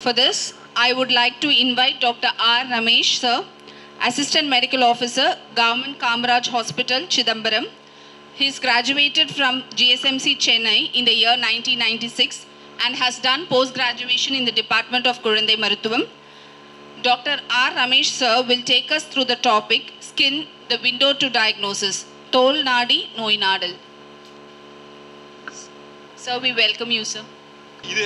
For this, I would like to invite Dr. R. Ramesh, sir, Assistant Medical Officer, Government Kamaraj Hospital, Chidambaram. He is graduated from GSMC Chennai in the year 1996 and has done post-graduation in the Department of Kurandai Maruthuvam. Dr. R. Ramesh, sir, will take us through the topic Skin, the window to diagnosis, Tol Nadi, Noi Nadal. Sir, we welcome you, sir. இது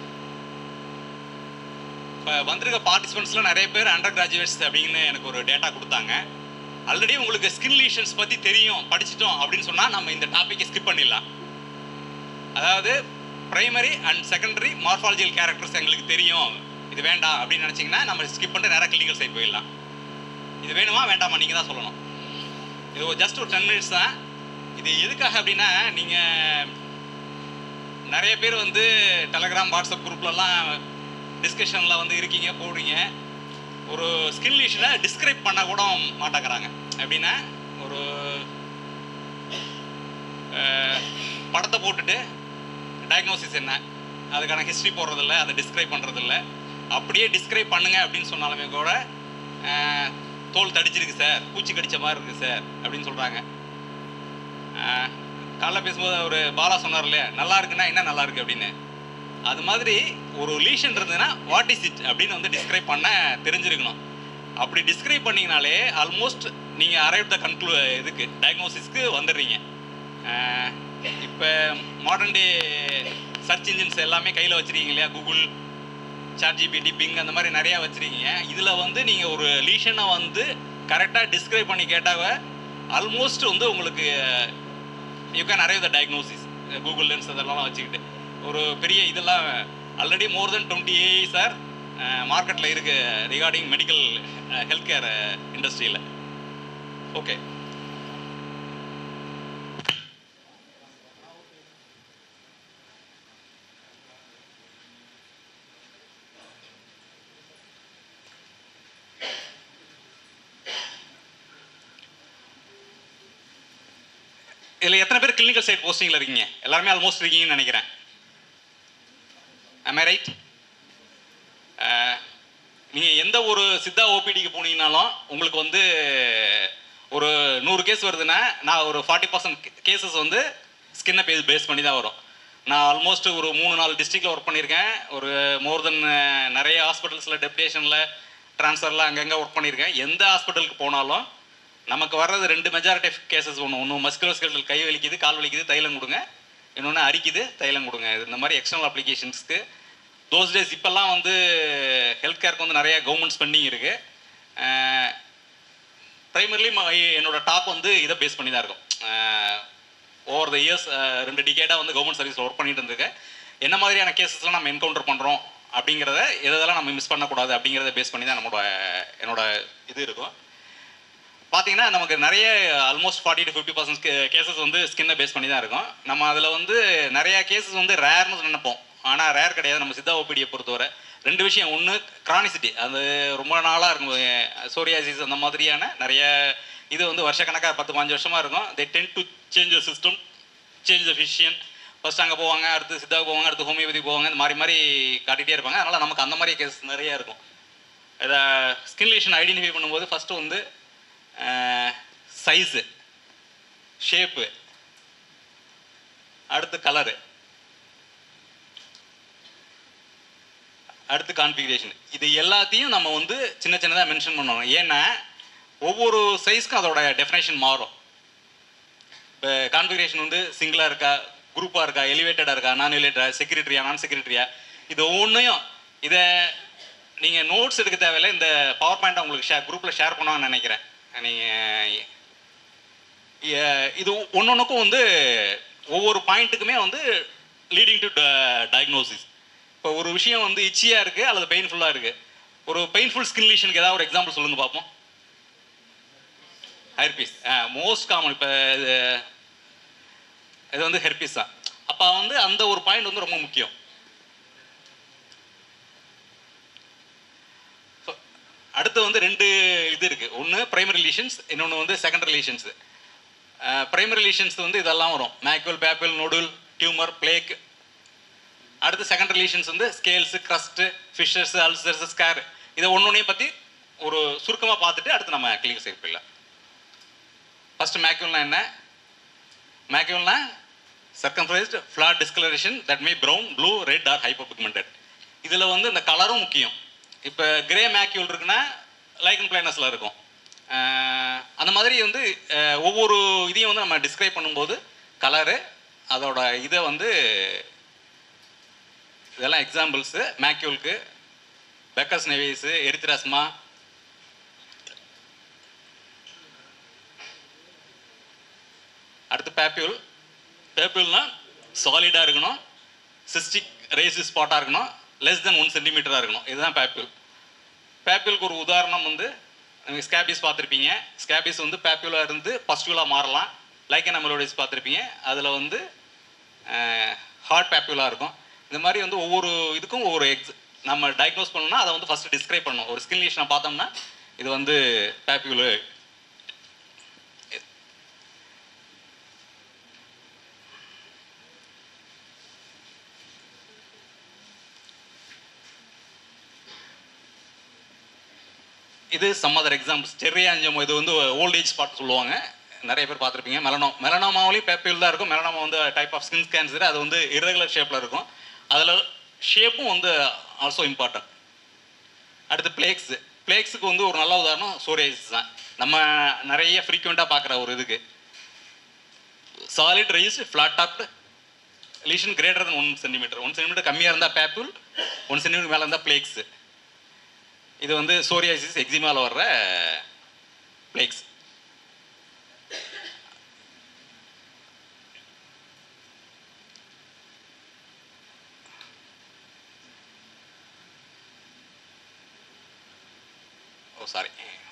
இப்போ வந்திருக்க பார்ட்டிசிபெண்ட்ஸில் நிறைய பேர் under graduates அப்படின்னு எனக்கு ஒரு data கொடுத்தாங்க already உங்களுக்கு ஸ்கின் லீஷன்ஸ் பற்றி தெரியும் படிச்சிட்டோம் அப்படின்னு சொன்னால் நம்ம இந்த டாப்பிக்கை ஸ்கிப் பண்ணிடலாம் அதாவது primary and secondary morphological characters எங்களுக்கு தெரியும் இது வேண்டாம் அப்படின்னு நினச்சிங்கன்னா நம்ம ஸ்கிப் பண்ணிட்டு நேராக கிளினிக்கல் சைட் போயிடலாம் இது வேணுமா வேண்டாமா நீங்கள் தான் சொல்லணும் இது ஜஸ்ட் ஒரு டென் மினிட்ஸ் தான் இது எதுக்காக அப்படின்னா நீங்கள் நிறைய பேர் வந்து டெலகிராம் வாட்ஸ்அப் குரூப்லலாம் டிஸ்கஷனில் வந்து இருக்கீங்க போடுறீங்க ஒரு ஸ்கின் லீஷனை டிஸ்கிரைப் பண்ண கூட மாட்டேங்கிறாங்க எப்படின்னா ஒரு அஹ், படத்தை போட்டுட்டு டயக்னோசிஸ் என்ன அதுக்கான ஹிஸ்ட்ரி போடுறதில்ல அதை டிஸ்கிரைப் பண்ணுறதில்ல அப்படியே டிஸ்கிரைப் பண்ணுங்க அப்படின்னு சொன்னாலுமே கூட அஹ், தோல் தடிச்சிருக்கு சார் பூச்சி கடிச்ச மாதிரி இருக்குது சார் அப்படின்னு சொல்கிறாங்க காலைல பேசும்போது ஒரு பாலா சொன்னார் இல்லையா நல்லா இருக்குன்னா என்ன நல்லா இருக்கு அப்படின்னு அது மாதிரி ஒரு லீஷன் இருந்ததுன்னா வாட் இஸ் இட் அப்படின்னு வந்து டிஸ்கிரைப் பண்ண தெரிஞ்சிருக்கணும் அப்படி டிஸ்கிரைப் பண்ணீங்கனாலே ஆல்மோஸ்ட் நீங்கள் அரைவ் த கன்க்ளூ இதுக்கு டயக்னோசிஸ்க்கு வந்துடுறீங்க இப்போ மாடர்ன் டே சர்ச் இன்ஜின்ஸ் எல்லாமே கையில் வச்சிருக்கீங்க இல்லையா கூகுள் சாட் ஜிபிடி பிங் அந்த மாதிரி நிறையா வச்சிருக்கீங்க இதில் வந்து நீங்கள் ஒரு லீஷனை வந்து கரெக்டாக டிஸ்கிரைப் பண்ணி கேட்டாக ஆல்மோஸ்ட் வந்து உங்களுக்கு you can arrive the diagnosis Google lens அதெல்லாம் வச்சுக்கிட்டு ஒரு பெரிய இதெல்லாம் ஆல்ரெடி மோர் தென் டுவெண்ட்டி ஏ சார் மார்க்கெட்டில் இருக்கு ரிகார்டிங் மெடிக்கல் ஹெல்த் கேர் இண்டஸ்ட்ரியில் ஓகே இதில் எத்தனை பேர் கிளினிக்கல் சைட் போஸ்டிங்கில் இருக்கீங்க எல்லாருமே ஆல்மோஸ்ட் இருக்கீங்கன்னு நினைக்கிறேன் am I ரைட் நீங்கள் எந்த ஒரு சித்தா ஓபிடிக்கு போனீங்கனாலும் உங்களுக்கு வந்து ஒரு நூறு கேஸ் வருதுன்னா நான் ஒரு ஃபார்ட்டி பர்சன்ட் கேசஸ் வந்து ஸ்கின்னை பேஸ் பேஸ் பண்ணி தான் வரும் நான் ஆல்மோஸ்ட் ஒரு மூணு நாலு டிஸ்ட்ரிக்டில் ஒர்க் பண்ணியிருக்கேன் ஒரு மோர் தென் நிறைய ஹாஸ்பிட்டல்ஸில் டெப்டேஷனில் ட்ரான்ஸ்ஃபரில் அங்கங்கே ஒர்க் பண்ணியிருக்கேன் எந்த ஹாஸ்பிட்டலுக்கு போனாலும் நமக்கு வர்றது ரெண்டு மெஜாரிட்டி ஆஃப் கேசஸ் ஒன்று ஒன்று மஸ்குலோஸ்கெல்டல் கை வலிக்குது கால் வலிக்குது தைலம் கொடுங்க இன்னொன்று அரிக்குது தைலம் கொடுங்க இது இந்த மாதிரி எக்ஸ்டர்னல் அப்ளிகேஷன்ஸ்க்கு தோஸ் டேஸ் இப்போல்லாம் வந்து ஹெல்த் கேருக்கு வந்து நிறைய கவர்மெண்ட் ஸ்பெண்டிங் இருக்குது ப்ரைமர்லி என்னோட டாப் வந்து இதை பேஸ் பண்ணி தான் இருக்கும் ஓவர் த இயர்ஸ் ரெண்டு டிகேட்டாக வந்து கவர்மெண்ட் சர்வீஸில் ஒர்க் பண்ணிட்டு இருந்திருக்கேன் என்ன மாதிரியான கேசஸ்லாம் நம்ம என்கவுண்டர் பண்ணுறோம் அப்படிங்கிறத எதெல்லாம் நம்ம மிஸ் பண்ணக்கூடாது அப்படிங்கிறத பேஸ் பண்ணி தான் நம்மளோட என்னோட இது இருக்கும் பார்த்தீங்கன்னா நமக்கு நிறைய almost forty to fifty percent cases வந்து ஸ்கின்னை பேஸ் பண்ணி தான் இருக்கும் நம்ம அதில் வந்து நிறைய கேசஸ் வந்து ரேர்னு நினைப்போம் ஆனால் ரேர் கிடையாது நம்ம சித்தா ஓபிடியை பொறுத்தவரை ரெண்டு விஷயம் ஒன்று கிரானிசிட்டி அது ரொம்ப நாளாக இருக்கும் சோரியாசிஸ் அந்த மாதிரியான நிறைய இது வந்து வருஷக்கணக்காக பத்து பாஞ்சு வருஷமாக இருக்கும் they ten to change system change the physician first அங்கே போவாங்க அடுத்து சித்தாவுக்கு போவாங்க அடுத்து ஹோமியோபதி போவாங்க இந்த மாதிரி மாதிரி காட்டிகிட்டே இருப்பாங்க அதனால் நமக்கு அந்த மாதிரி கேசஸ் நிறைய இருக்கும் இதை ஸ்கின் லீஷன் ஐடென்டிஃபை பண்ணும்போது ஃபஸ்ட்டு வந்து சைஸு ஷேப்பு அடுத்து கலரு அடுத்து கான்ஃபிகரேஷன் இது எல்லாத்தையும் நம்ம வந்து சின்ன சின்னதாக மென்ஷன் பண்ணணும் ஏன்னா ஒவ்வொரு சைஸ்க்கும் அதோட டெஃபினேஷன் மாறும் இப்போ கான்ஃபிகரேஷன் வந்து சிங்கிளாக இருக்கா குரூப்பாக இருக்கா எலிவேட்டடாக இருக்கா நான் எலிவேட்டடா செக்ரட்டரியா நான் செக்ரட்டரியா இது ஒவ்வொன்றையும் இதை நீங்கள் நோட்ஸ் எடுக்க தேவையில்லை இந்த பவர் பாயிண்ட் உங்களுக்கு ஷேர் குரூப்பில் ஷேர் பண்ணுவாங்கன்னு நினைக்கிறேன் நீங்கள் இது ஒன்னொன்றுக்கும் வந்து ஒவ்வொரு பாயிண்ட்டுக்குமே வந்து லீடிங் டு டயக்னோசிஸ் இப்போ ஒரு விஷயம் வந்து இச்சியாக இருக்குது அல்லது பெயின்ஃபுல்லாக இருக்குது ஒரு பெயின்ஃபுல் ஸ்கின் லீஷனுக்கு ஏதாவது ஒரு எக்ஸாம்பிள் சொல்லுங்கள் பார்ப்போம் ஹெர்பீஸ் மோஸ்ட் காமன் இப்போ இது இது வந்து ஹெர்பீஸ் தான் அப்போ வந்து அந்த ஒரு பாயிண்ட் வந்து ரொம்ப முக்கியம் So, அடுத்து வந்து ரெண்டு இது இருக்கு ஒன்று பிரைமரி ரிலேஷன்ஸ் இன்னொன்று வந்து செகண்டரி ரிலேஷன்ஸ் பிரைமரி ரிலேஷன்ஸ் வந்து இதெல்லாம் வரும் macule papule nodule tumour plaque அடுத்து செகண்ட் ரிலேஷன்ஸ் வந்து scales crust fissures ulcers scar இதை ஒன்று பற்றி ஒரு சுருக்கமாக பார்த்துட்டு அடுத்து நம்ம கிளினிக் சைட் போயிடலாம் ஃபர்ஸ்ட் மேக்யூல்னா என்ன மேக்யூல்னா circumscribed flat discolouration that may brown blue red or hyperpigmented இதில் வந்து இந்த கலரும் முக்கியம் இப்போ கிரே மேக்யூல் இருக்குன்னா லைக்கன் பிளைனஸில் இருக்கும் அஹ் அந்த மாதிரி வந்து அஹ் ஒவ்வொரு இதையும் வந்து நம்ம டிஸ்கிரைப் பண்ணும்போது கலரு அதோட இதை வந்து இதெல்லாம் எக்ஸாம்பிள்ஸு மேக்யூலுக்கு பெக்கஸ் நெவேஸு எரித்ராஸ்மா அடுத்து பேப்யூல் பேப்யூல்னா சாலிடாக இருக்கணும் சிஸ்டிக் ரேசி ஸ்பாட்டாக இருக்கணும் லெஸ் தென் ஒன் சென்டிமீட்டராக இருக்கணும் இதுதான் பேப்யூல் பேப்யூலுக்கு ஒரு உதாரணம் வந்து நீங்கள் ஸ்கேபிஸ் பார்த்துருப்பீங்க ஸ்கேபிஸ் வந்து பேப்யூலாக இருந்து பஸ்டியூலாக மாறலாம் லைக்கன் அமலோடிஸ் பார்த்துருப்பீங்க அதில் வந்து ஹார்ட் பேப்யூலாக இருக்கும் இந்த மாதிரி வந்து ஒவ்வொரு இதுக்கும் ஒவ்வொரு எக்ஸ் நம்ம டயக்னோஸ் பண்ணோம்னா அதை வந்து ஃபஸ்ட்டு டிஸ்கிரைப் பண்ணணும் ஒரு ஸ்கின் லீஷனை பார்த்தோம்னா இது வந்து பேப்யூலு இது சம் அதர் எக்ஸாம்பிள்ஸ் செர்ரியாஞ்சம் இது வந்து ஓல்ட் ஏஜ் ஸ்பாட் சொல்லுவாங்க நிறைய பேர் பார்த்துருப்பீங்க மெலனோ மெலனோமாவிலையும் பேப்பிள் தான் இருக்கும் மெலனோமா வந்து டைப் ஆஃப் ஸ்கின் கேன்சர் அது வந்து இரகுலர் ஷேப்பில் இருக்கும் அதில் ஷேப்பும் வந்து ஆல்சோ இம்பார்ட்டன்ட் அடுத்து பிளேக்ஸ் பிளேக்ஸுக்கு வந்து ஒரு நல்ல உதாரணம் சோரியாசிஸ் தான் நம்ம நிறைய ஃப்ரீக்வெண்ட்டாக பார்க்குற ஒரு இதுக்கு solid raised flat topped lesion greater than one centimetre one centimetre கம்மியாக இருந்தால் பேப்பிள் ஒன் சென்டிமீட்டர் மேலே இருந்தால் பிளேக்ஸு இது வந்து சோரியாசிஸ் எக்ஸிமாவில் வர்ற பிளேக்ஸ் ஓ சாரி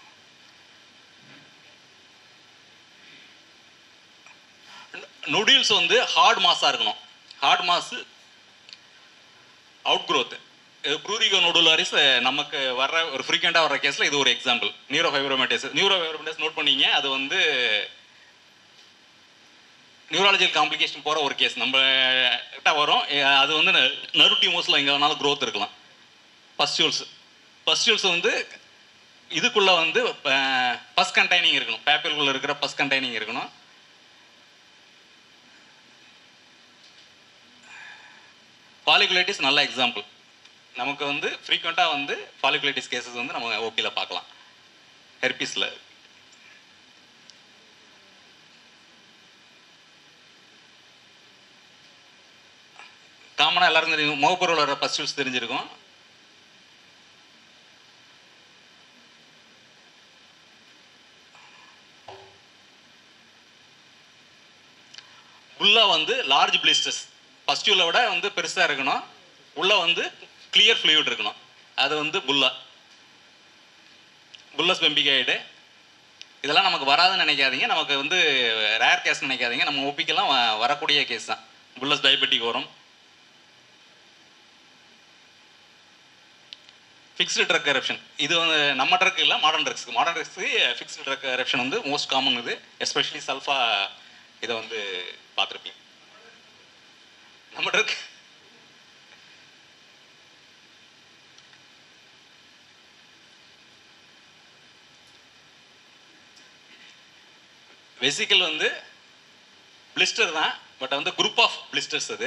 நொடியூல்ஸ் வந்து ஹார்ட் மாஸாக இருக்கணும் hard mass out growth prurigo nodularis நமக்கு வர்ற ஒரு ஃப்ரீக்வெண்ட்டாக வர்ற கேஸில் இது ஒரு example neurofibromatosis neurofibromatosis note பண்ணீங்க அது வந்து நியூராலஜிக்கல் காம்ப்ளிகேஷன் போகிற ஒரு கேஸ் நம்ம கிட்ட வரும் அஹ் அது வந்து நர்வ் டியூமர்ஸில் எங்கே வேணாலும் growth இருக்கலாம் பஸ்டியூல்ஸ் பஸ்டியூல்ஸ் வந்து இதுக்குள்ளே வந்து பஸ் கண்டைனிங் இருக்கணும் பேப்பருக்குள்ளே இருக்கிற பஸ் கண்டைனிங் இருக்கணும் ஃபாலிகுலைட்டிஸ் நல்ல எக்ஸாம்பிள் நமக்கு வந்து ஃப்ரீக்வெண்ட்டாக வந்து ஃபாலிகுலைட்டிஸ் கேசஸ் வந்து நம்ம ஓபியில் பார்க்கலாம் ஹெர்பிஸில் காமனாக எல்லாரும் தெரியும் முகப்பொருள் வர பஸ்டியூல்ஸ் தெரிஞ்சிருக்கும் உள்ள வந்து லார்ஜ் பிளிஸ்டர்ஸ் பஸ்டியூலை விட வந்து பெருசாக இருக்கணும் உள்ள வந்து கிளியர் ஃப்ளூயிட் இருக்கணும் அது வந்து புல்லா புல்லஸ் பெம்பிகாய்டு இதெல்லாம் நமக்கு வராதுன்னு நினைக்காதீங்க நமக்கு வந்து ரேர் கேஸ் நினைக்காதீங்க நம்ம ஒப்பிக்கெல்லாம் வ- வரக்கூடிய கேஸ் தான் புல்லஸ் டயபெட்டிக் வரும் ஃபிக்ஸ்டு ட்ரக் கரப்ஷன் இது வந்து நம்ம ட்ரக் இல்லை மாடர்ன் ட்ரக்ஸ்க்கு மாடர்ன் ட்ரக்ஸ்க்கு ஃபிக்ஸ்டு ட்ரக் கரப்ஷன் வந்து மோஸ்ட் காமன் இது எஸ்பெஷலி சல்ஃபா இதை வந்து பார்த்துருப்பீங்க நம்ம ட்ரக் வெசிக்கல் வந்து பிளிஸ்டர் தான் பட் வந்து குரூப் ஆஃப் பிளிஸ்டர்ஸ் அது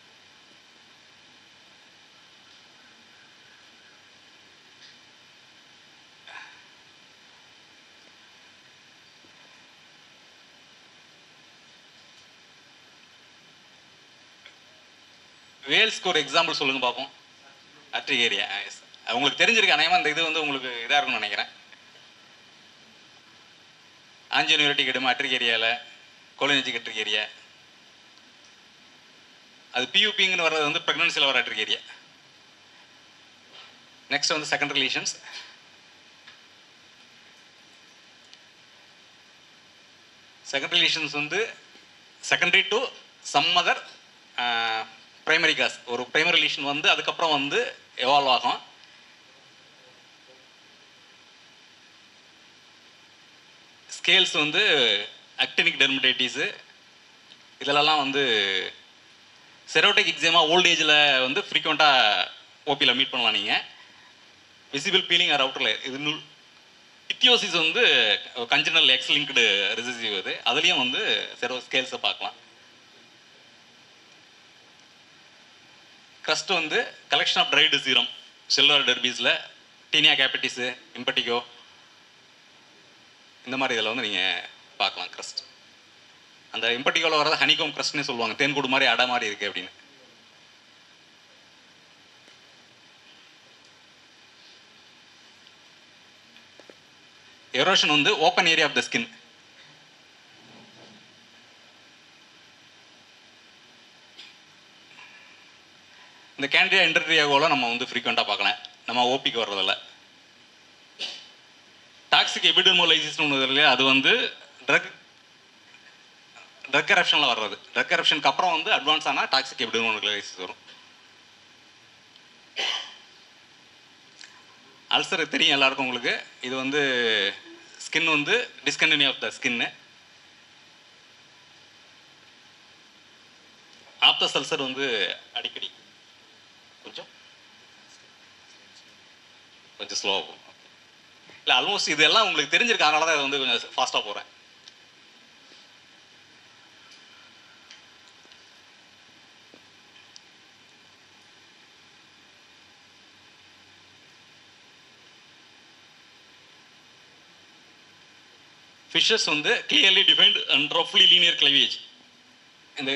வேல்ஸ்க்கு ஒரு எக்ஸாம்பிள் சொல்லுங்க பார்ப்போம் அட்ரிகேரியா உங்களுக்கு தெரிஞ்சிருக்கு அநேகமாக இந்த இது வந்து உங்களுக்கு இதாக இருக்கும்னு நினைக்கிறேன் ஆஞ்சனியூரிட்டிக் எடுமா அட்ரிகேரியாவில் கோலினஜிக் அட்ரிகேரியா அது பியூபிங்னு வர்றது வந்து ப்ரெக்னன்சியில் வர அட்ரிகேரியா நெக்ஸ்ட் வந்து செகண்ட் ரிலேஷன்ஸ் செகண்ட் ரிலேஷன்ஸ் வந்து secondary to some other primary cause ஒரு பிரைமரி ரிலேஷன் வந்து அதுக்கப்புறம் வந்து எவால்வ் ஆகும் ஸ்கேல்ஸ் வந்து அக்டினிக் டெர்மடைட்டிஸு இதிலெல்லாம் வந்து செரோட்டிக் எக்ஸாமா ஓல்ட் ஏஜில் வந்து ஃப்ரீக்வெண்ட்டாக ஓபியில் மீட் பண்ணலாம் நீங்கள் விசிபிள் பீலிங் ஆர் அவுட்டரில் இது நுல் இத்தியோசிஸ் வந்து கஞ்சனல் எக்ஸ் லிங்க்டு ரிசசிவ் இது அதுலேயும் வந்து செரோ ஸ்கேல்ஸை பார்க்கலாம் க்ரஸ்ட் வந்து collection of dried serum silver டெர்பீஸில் டீனியா கேபிட்டிஸு இம்பட்டிகோ இந்த மாதிரி இதில் வந்து நீங்கள் பார்க்கலாம் க்ரஸ்ட் அந்த இம்பட்டிகோவில் வரது ஹனிகோம் க்ரஸ்ட்னே சொல்லுவாங்க தேன்கூடு மாதிரி அடை மாதிரி இருக்குது அப்படின்னு எரோஷன் வந்து open area of the skin இந்த கேண்டியா இன்டர்வியாவோல நம்ம வந்து ஃப்ரீக்வெண்ட்டாக பார்க்கலாம் நம்ம ஓபிக்கு வர்றதில்ல டாக்ஸிக் எபிடர்மோலைசிஸ் ஒன்று இல்லையா அது வந்து ட்ரக் ட்ரக் கரப்ஷனில் வர்றது ட்ரக் கரப்ஷனுக்கு அப்புறம் வந்து அட்வான்ஸ் ஆனால் டாக்ஸிக் எபிடர்மோலைசிஸ் வரும் அல்சர் தெரியும் எல்லாருக்கும் உங்களுக்கு இது வந்து ஸ்கின் வந்து discontinue of the skin aphthous ulcer வந்து அடிக்கடி கொஞ்சம் கொஞ்சம் ஸ்லோவாக போகும் இல்லை ஆல்மோஸ்ட் இதெல்லாம் உங்களுக்கு தெரிஞ்சிருக்கு அதனால தான் இது வந்து கொஞ்சம் ஃபாஸ்ட்டாக போகிறேன் ஃபிஷஸ் வந்து கிளியர்லி டிஃபைன்ட் அண்ட் ரஃப்லி லீனியர் கிளைவேஜ் இந்த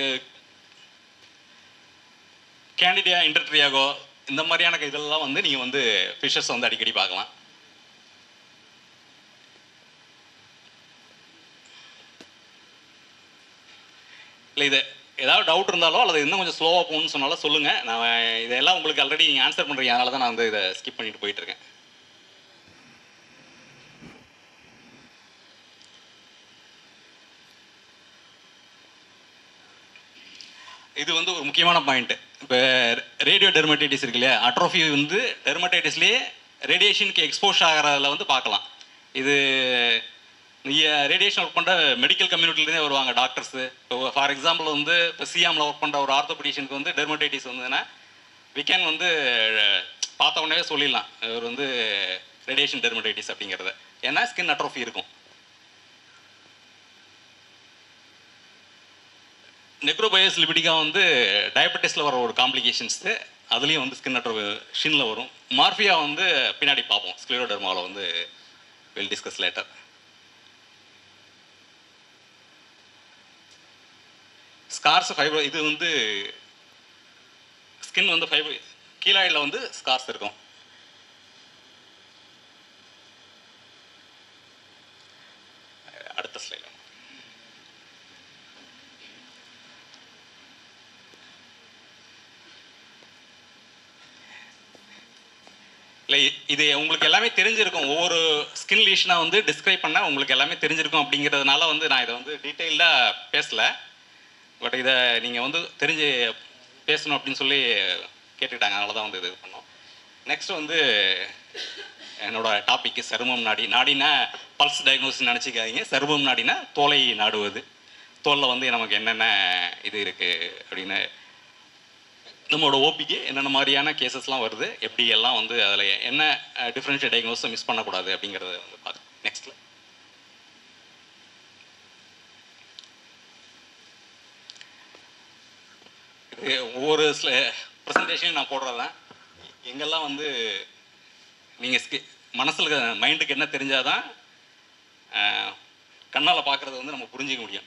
கேண்டிடியா இன்டர்ட்ரியாகோ இந்த மாதிரியான இதெல்லாம் வந்து நீங்கள் வந்து ஃபிஷஸ் வந்து அடிக்கடி பார்க்கலாம் இல்லை இது ஏதாவது டவுட் இருந்தாலோ அல்லது இன்னும் கொஞ்சம் ஸ்லோவாக போகணும்னு சொன்னாலும் சொல்லுங்கள் நான் இதெல்லாம் உங்களுக்கு ஆல்ரெடி நீங்கள் ஆன்சர் பண்ணுறீங்க அதனால தான் நான் வந்து இதை ஸ்கிப் பண்ணிட்டு போயிட்டு இருக்கேன் இது வந்து ஒரு முக்கியமான பாயிண்ட் இப்போ ரேடியோ டெர்மடைட்டிஸ் இருக்கு இல்லையா அட்ரோஃபி வந்து டெர்மடைட்டிஸ்லேயே ரேடியேஷனுக்கு எக்ஸ்போஸ் ஆகிறதுல வந்து பார்க்கலாம் இது ரேடியேஷன் ஒர்க் பண்ணுற மெடிக்கல் கம்யூனிட்டிலேருந்தே வருவாங்க டாக்டர்ஸு இப்போ ஃபார் எக்ஸாம்பிள் வந்து இப்போ சிஎம்ல ஒர்க் பண்ணுற ஒரு ஆர்த்தோபெடிஷனுக்கு வந்து டெர்மடைட்டிஸ் வந்ததுன்னா we can வந்து பார்த்த உடனே சொல்லிடலாம் இவர் வந்து ரேடியேஷன் டெர்மடைட்டிஸ் அப்படிங்கிறத ஏன்னா ஸ்கின் அட்ரோஃபி இருக்கும் நெக்ரோபயஸ் லிபிடிகா வந்து டயபெட்டிஸில் வர ஒரு காம்ப்ளிகேஷன்ஸு அதுலேயும் வந்து ஸ்கின் அட்ரோ ஷின்னில் வரும் மார்ஃபியா வந்து பின்னாடி பார்ப்போம் ஸ்க்ளிரோடர்மாவில் வந்து will discuss later scars fibre இது வந்து ஸ்கின் வந்து ஃபைபர் கீழாயில் வந்து ஸ்கார்ஸ் இருக்கும் அடுத்த ஸ்லைட் இல்லை இது உங்களுக்கு எல்லாமே தெரிஞ்சிருக்கும் ஒவ்வொரு ஸ்கின் லீஷனாக வந்து டிஸ்கிரைப் பண்ண உங்களுக்கு எல்லாமே தெரிஞ்சிருக்கும் அப்படிங்கிறதுனால வந்து நான் இதை வந்து டீட்டெயில்டாக பேசல பட் இதை நீங்கள் வந்து தெரிஞ்சு பேசணும் அப்படின்னு சொல்லி கேட்டுக்கிட்டாங்க அதனால தான் வந்து இது பண்ணோம் நெக்ஸ்ட் வந்து என்னோட டாபிக் சருமம் நாடி நாடினா பல்ஸ் டயக்னோசிஸ் நினச்சிக்காதீங்க சருமம் நாடினா தோலை நாடுவது தோலில் வந்து நமக்கு என்னென்ன இது இருக்குது அப்படின்னு நம்மளோட ஓபிக்கு என்னென்ன மாதிரியான கேசஸ்லாம் வருது எப்படி எல்லாம் வந்து அதில் என்ன டிஃப்ரென்ஷியல் டயக்னோஸை மிஸ் பண்ணக்கூடாது அப்படிங்கிறத வந்து பார்த்து நெக்ஸ்ட்டில் இது ஒவ்வொரு ப்ரெசன்டேஷனையும் நான் போடுறதான் எங்கெல்லாம் வந்து நீங்கள் ஸ்கி மனசில் மைண்டுக்கு என்ன தெரிஞ்சாதான் கண்ணால் பார்க்குறத வந்து நம்ம புரிஞ்சிக்க முடியும்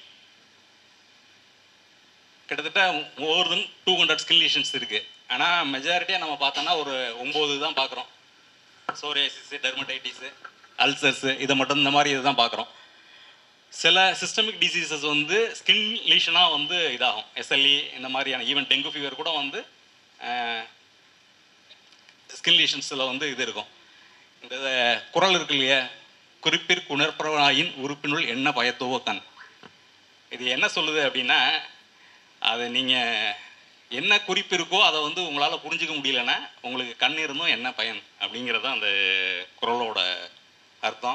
கிட்டத்தட்ட more than two hundred skin lesions இருக்குது ஆனால் மெஜாரிட்டியாக நம்ம பார்த்தோன்னா ஒரு ஒம்பது தான் பார்க்குறோம் சோரியாசிஸு டெர்மடைட்டிஸு அல்சர்ஸு இதை மட்டும் இந்த மாதிரி இதை தான் பார்க்குறோம் சில சிஸ்டமிக் டிசீசஸ் வந்து ஸ்கின் லீஷனாக வந்து இதாகும் எஸ்எல்இ இந்த மாதிரியான ஈவன் டெங்கு ஃபீவர் கூட வந்து ஸ்கின் லீஷன்ஸில் வந்து இது இருக்கும் இந்த குரல் இருக்கு இல்லையா குறிப்பிற்கு உணர்ப்பவனாயின் உறுப்பினுள் என்ன பயத்தோவோ கண் இது என்ன சொல்லுது அப்படின்னா அது நீங்கள் என்ன குறிப்பு இருக்கோ அதை வந்து உங்களால் புரிஞ்சுக்க முடியலன்னா உங்களுக்கு கண் இருந்தும் என்ன பயன் அப்படிங்கிறது தான் அந்த குரலோட அர்த்தம்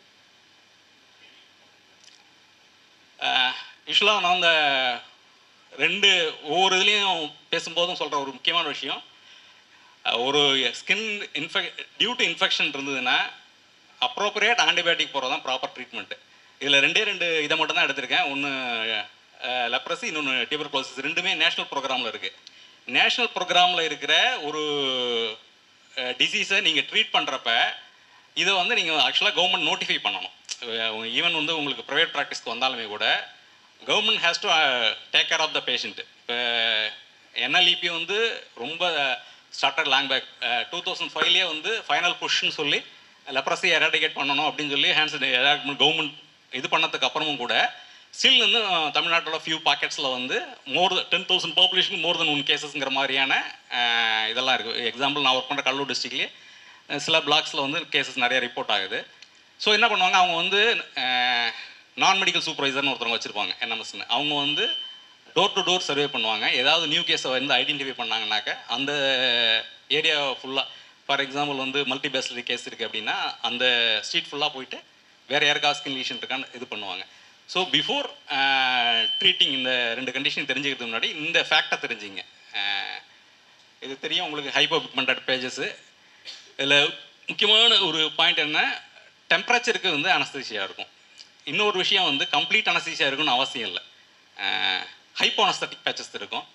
யூஸ்வலாக நான் அந்த ரெண்டு ஒவ்வொரு இதுலேயும் பேசும்போதும் சொல்கிற ஒரு முக்கியமான விஷயம் அஹ், ஒரு ஸ்கின் இன்ஃபெக் டியூ டு இன்ஃபெக்ஷன் இருந்ததுன்னா அப்ரோப்ரியேட் ஆன்டிபயோட்டிக் போகிறது தான் ப்ராப்பர் ட்ரீட்மெண்ட்டு இதில் ரெண்டே ரெண்டு இதை மட்டும் தான் எடுத்திருக்கேன் ஒன்று லெப்ரசி இன்னொன்று டியூபர்குலோசிஸ் ரெண்டுமே நேஷனல் ப்ரோக்ராமில் இருக்குது நேஷனல் ப்ரோக்ராமில் இருக்கிற ஒரு டிசீஸை நீங்கள் ட்ரீட் பண்ணுறப்ப இதை வந்து நீங்கள் ஆக்சுவலாக கவர்மெண்ட் நோட்டிஃபை பண்ணணும் ஈவன் வந்து உங்களுக்கு ப்ரைவேட் ப்ராக்டிஸ்க்கு வந்தாலுமே கூட government has to take care of the patient இப்போ என்எல்இபி வந்து ரொம்ப started long back two thousand ஃபைவ்லேயே வந்து ஃபைனல் புஷ்ன்னு சொல்லி லெப்ரஸி எராடிகேட் பண்ணணும் அப்படின்னு சொல்லி ஹேண்ட்ஸ் கவர்மெண்ட் இது பண்ணதுக்கு அப்புறமும் கூட ஸ்டில் வந்து அஹ், தமிழ்நாட்டோட ஃபியூ பாக்கெட்ஸில் வந்து more ten thousand population more then one கேசஸ்ங்கிற மாதிரியான அஹ், இதெல்லாம் இருக்குது எக்ஸாம்பிள் நான் ஒர்க் பண்ணுற கடலூர் டிஸ்ட்ரிக்ட்லேயே சில பிளாக்ஸில் வந்து கேசஸ் நிறைய ரிப்போர்ட் ஆகுது ஸோ என்ன பண்ணுவாங்க அவங்க வந்து நான் மெடிக்கல் சூப்பர்வைசர்னு ஒருத்தவங்க வச்சுருப்பாங்க என்எம்எஸ்னு அவங்க வந்து டோர் டு டோர் சர்வே பண்ணுவாங்க ஏதாவது நியூ கேஸை வந்து ஐடென்டிஃபை பண்ணாங்கனாக்க அந்த ஏரியா ஃபுல்லாக ஃபார் எக்ஸாம்பிள் வந்து மல்டி பேஸ்லரி கேஸ் இருக்குது அப்படின்னா அந்த ஸ்ட்ரீட் ஃபுல்லாக போயிட்டு வேறு யாருக்காவது ஸ்கின் லீஷன் இருக்கான்னு இது பண்ணுவாங்க ஸோ பிஃபோர் ட்ரீட்டிங் இந்த ரெண்டு கண்டிஷன் தெரிஞ்சுக்கிறதுக்கு முன்னாடி இந்த ஃபேக்டை தெரிஞ்சுங்க அஹ், இது தெரியும் உங்களுக்கு ஹைப்போ பிக்மெண்டட் பேஜஸ்ஸு இதில் முக்கியமான ஒரு பாயிண்ட் என்ன டெம்பரேச்சருக்கு வந்து அனஸ்தீசியா இருக்கும் இன்னொரு விஷயம் வந்து கம்ப்ளீட் அனஸ்தீசியா இருக்குன்னு அவசியம் இல்லை ஹைப்போ அனஸ்தட்டிக் பேச்சஸ் இருக்கும்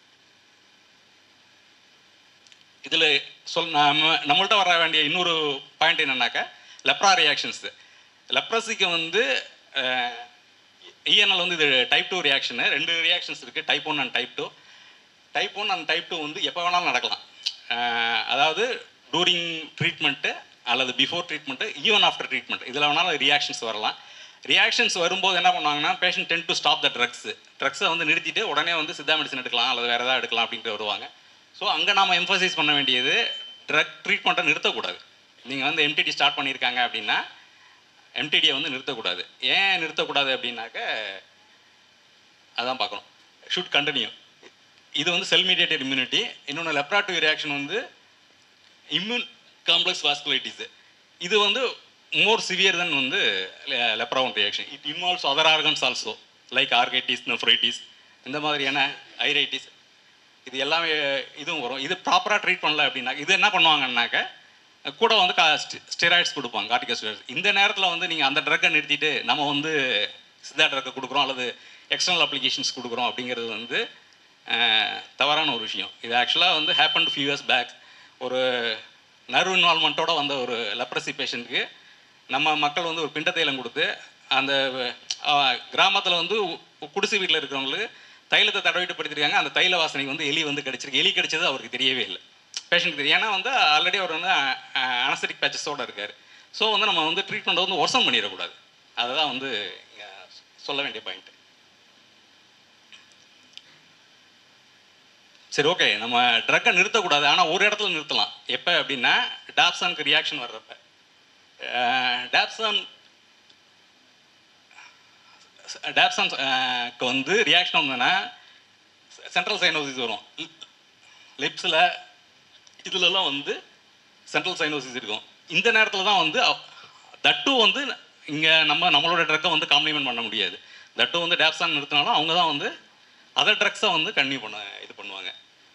இதில் சொல் நம்ம நம்மள்ட்ட வர வேண்டிய இன்னொரு பாயிண்ட் என்னன்னாக்கா லெப்ரா ரியாக்ஷன்ஸ் லெப்ரஸிக்கு வந்து இஎன்எல் வந்து இது டைப் டூ ரியாக்ஷனு ரெண்டு ரியாக்ஷன்ஸ் இருக்குது type one and type two type one and type two வந்து எப்போ வேணாலும் நடக்கலாம் அஹ், அதாவது டூரிங் ட்ரீட்மெண்ட்டு அல்லது before treatment even after treatment இதில் வேணாலும் ரியாக்ஷன்ஸ் வரலாம் ரியாக்ஷன்ஸ் வரும்போது என்ன பண்ணுவாங்கன்னா patient tend to stop the drugs ட்ரக்ஸை வந்து நிறுத்திட்டு உடனே வந்து சித்தா மெடிசன் எடுக்கலாம் அல்லது வேறு ஏதாவது எடுக்கலாம் அப்படின்ட்டு வருவாங்க ஸோ அங்கே நாம எம்ஃபசைஸ் பண்ண வேண்டியது ட்ரக் ட்ரீட்மெண்ட்டை நிறுத்தக்கூடாது நீங்கள் வந்து எம்டிடி ஸ்டார்ட் பண்ணியிருக்காங்க அப்படின்னா எம்டிடியை வந்து நிறுத்தக்கூடாது ஏன் நிறுத்தக்கூடாது அப்படின்னாக்க அதான் பார்க்கணும் ஷுட் கண்டினியூ இது வந்து செல் மீடியேட்டட் இம்யூனிட்டி இன்னொன்று லெப்ராட்டிவ் ரியாக்ஷன் வந்து இம்யூன் காம்ப்ளெக்ஸ் வாஸ்குலைட்டிஸ் இது வந்து மோர் சிவியர் தன் வந்து லெப்ராவுன் reaction it involves other organs also like orchitis nephritis இந்த மாதிரியான ஐரைட்டிஸ் இது எல்லாமே இதுவும் வரும் இது ப்ராப்பராக ட்ரீட் பண்ணல அப்படின்னா இது என்ன பண்ணுவாங்கன்னாக்க கூட வந்து ஸ்டெராய்ட்ஸ் கொடுப்பாங்க கார்டிகோஸ்டெராய்ட்ஸ் இந்த நேரத்தில் வந்து நீங்கள் அந்த ட்ரக்கை நிறுத்திட்டு நம்ம வந்து சித்தா ட்ரக்கை கொடுக்குறோம் அல்லது எக்ஸ்டர்னல் அப்ளிகேஷன்ஸ் கொடுக்குறோம் அப்படிங்கிறது வந்து அஹ், தவறான ஒரு விஷயம் இது ஆக்சுவலாக வந்து ஹேப்பன் ஃபியூ இயர்ஸ் பேக் ஒரு நர்வ் இன்வால்மெண்ட்டோட வந்த ஒரு லெப்ரசி பேஷண்ட்டுக்கு நம்ம மக்கள் வந்து ஒரு பிண்ட தைலம் கொடுத்து அந்த கிராமத்தில் வந்து உ- குடிசை வீட்டில் இருக்கிறவங்களுக்கு தைலத்தை தடவிட்டு படுத்திருக்காங்க அந்த தைல வாசனைக்கு வந்து எலி வந்து கடிச்சிருக்கு எலி கடிச்சது அவருக்கு தெரியவே இல்லை பேஷண்ட் தெரியும் ஏன்னா வந்து ஆல்ரெடி அவர் வந்து அனஸ்தட்டிக் பேச்சஸோட இருக்கார் ஸோ வந்து நம்ம வந்து ட்ரீட்மெண்ட் வந்து ஒர்சம் பண்ணிடக்கூடாது அதுதான் வந்து இங்க சொல்ல வேண்டிய பாயிண்ட் சரி ஓகே நம்ம ட்ரக்கை நிறுத்தக்கூடாது ஆனால் ஒரு இடத்துல நிறுத்தலாம் எப்போ அப்படின்னா டாப்சானுக்கு ரியாக்ஷன் வர்றப்ப டாப்சான் டாப்சான்க்கு வந்து ரியாக்ஷன் வந்ததுன்னா சென்ட்ரல் சைனோசிஸ் வரும் லிப்ஸில் இதுலலாம் வந்து சென்ட்ரல் சைனோசிஸ் இருக்கும் இந்த நேரத்தில் தான் வந்து தட்டு வந்து இங்கே நம்ம நம்மளோட ட்ரக்கை வந்து காம்ப்ளிமெண்ட் பண்ண முடியாது தட்டு வந்து டேப்ஸான் நிறுத்தினாலும் அவங்க தான் வந்து அதர் ட்ரக்ஸை வந்து கன்டினியூ பண்ண இது பண்ணுவாங்க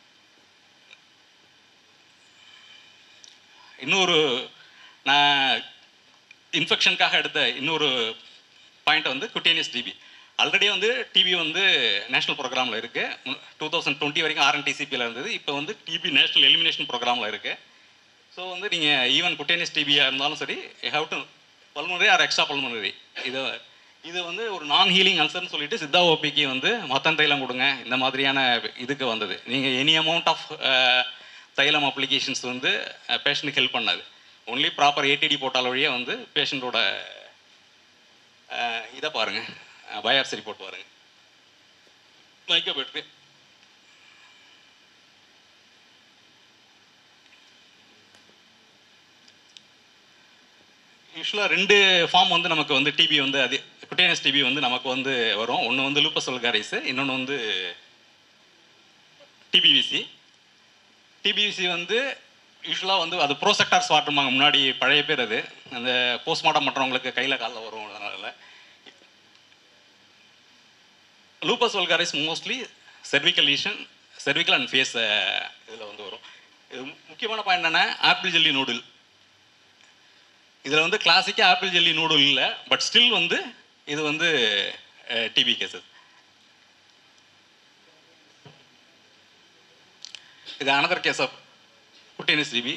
இன்னொரு நான் இன்ஃபெக்ஷனுக்காக எடுத்த இன்னொரு பாயிண்ட் வந்து குட்டேனியஸ் டிபி ஆல்ரெடி வந்து டிபி வந்து நேஷனல் ப்ரோக்ராமில் இருக்குது டூ தௌசண்ட் டுவெண்ட்டி வரைக்கும் ஆர்என்டிசிபியில் இருந்தது இப்போ வந்து டிபி நேஷனல் எலிமினேஷன் ப்ரோக்ராமில் இருக்குது ஸோ வந்து நீங்கள் ஈவன் குட்டேனியஸ் டிபியாக இருந்தாலும் சரி how to pulmonary or extra pulmonary இது இது வந்து ஒரு நான் ஹீலிங் அல்சர்னு சொல்லிட்டு சித்தா ஓபிக்கு வந்து மொத்தம் தைலம் கொடுங்க இந்த மாதிரியான இதுக்கு வந்தது நீங்கள் any amount of thailam applications வந்து பேஷண்ட்டுக்கு ஹெல்ப் பண்ணாது ஒன்லி ப்ராப்பர் ஏடிடி போட்டால் வழியே வந்து பேஷண்ட்டோட இதை பாருங்கள் பயாப்சி ரிப்போர்ட் பாருங்கள் மைக்கோபெட்ரி யூஸ்வலாக ரெண்டு ஃபார்ம் வந்து நமக்கு வந்து டிபி வந்து அது குட்டேனஸ் டிபி வந்து நமக்கு வந்து வரும் ஒன்று வந்து லூப்பஸ் ஒல்காரிஸ் இன்னொன்று வந்து டிபிவிசி டிபிவிசி வந்து யூஸ்வலாக வந்து அது ப்ரோசெக்டார் ஸ்வாட்டுமாங்க முன்னாடி பழைய பேர் அது அந்த போஸ்ட்மார்ட்டம் பண்ணுறவங்களுக்கு கையில் காலில் வரும் அதனால் lupus vulgaris mostly cervical lesion cervical and face இதில் வந்து வரும் இது முக்கியமான பாயிண்ட் என்னென்னா ஆப்பிள் ஜெல்லி நூடுல் இதில் வந்து கிளாசிக்காக ஆப்பிள் ஜெல்லி நூடுல் இல்லை பட் ஸ்டில் வந்து இது வந்து டிபி கேசஸ் இது another case of cutaneous TB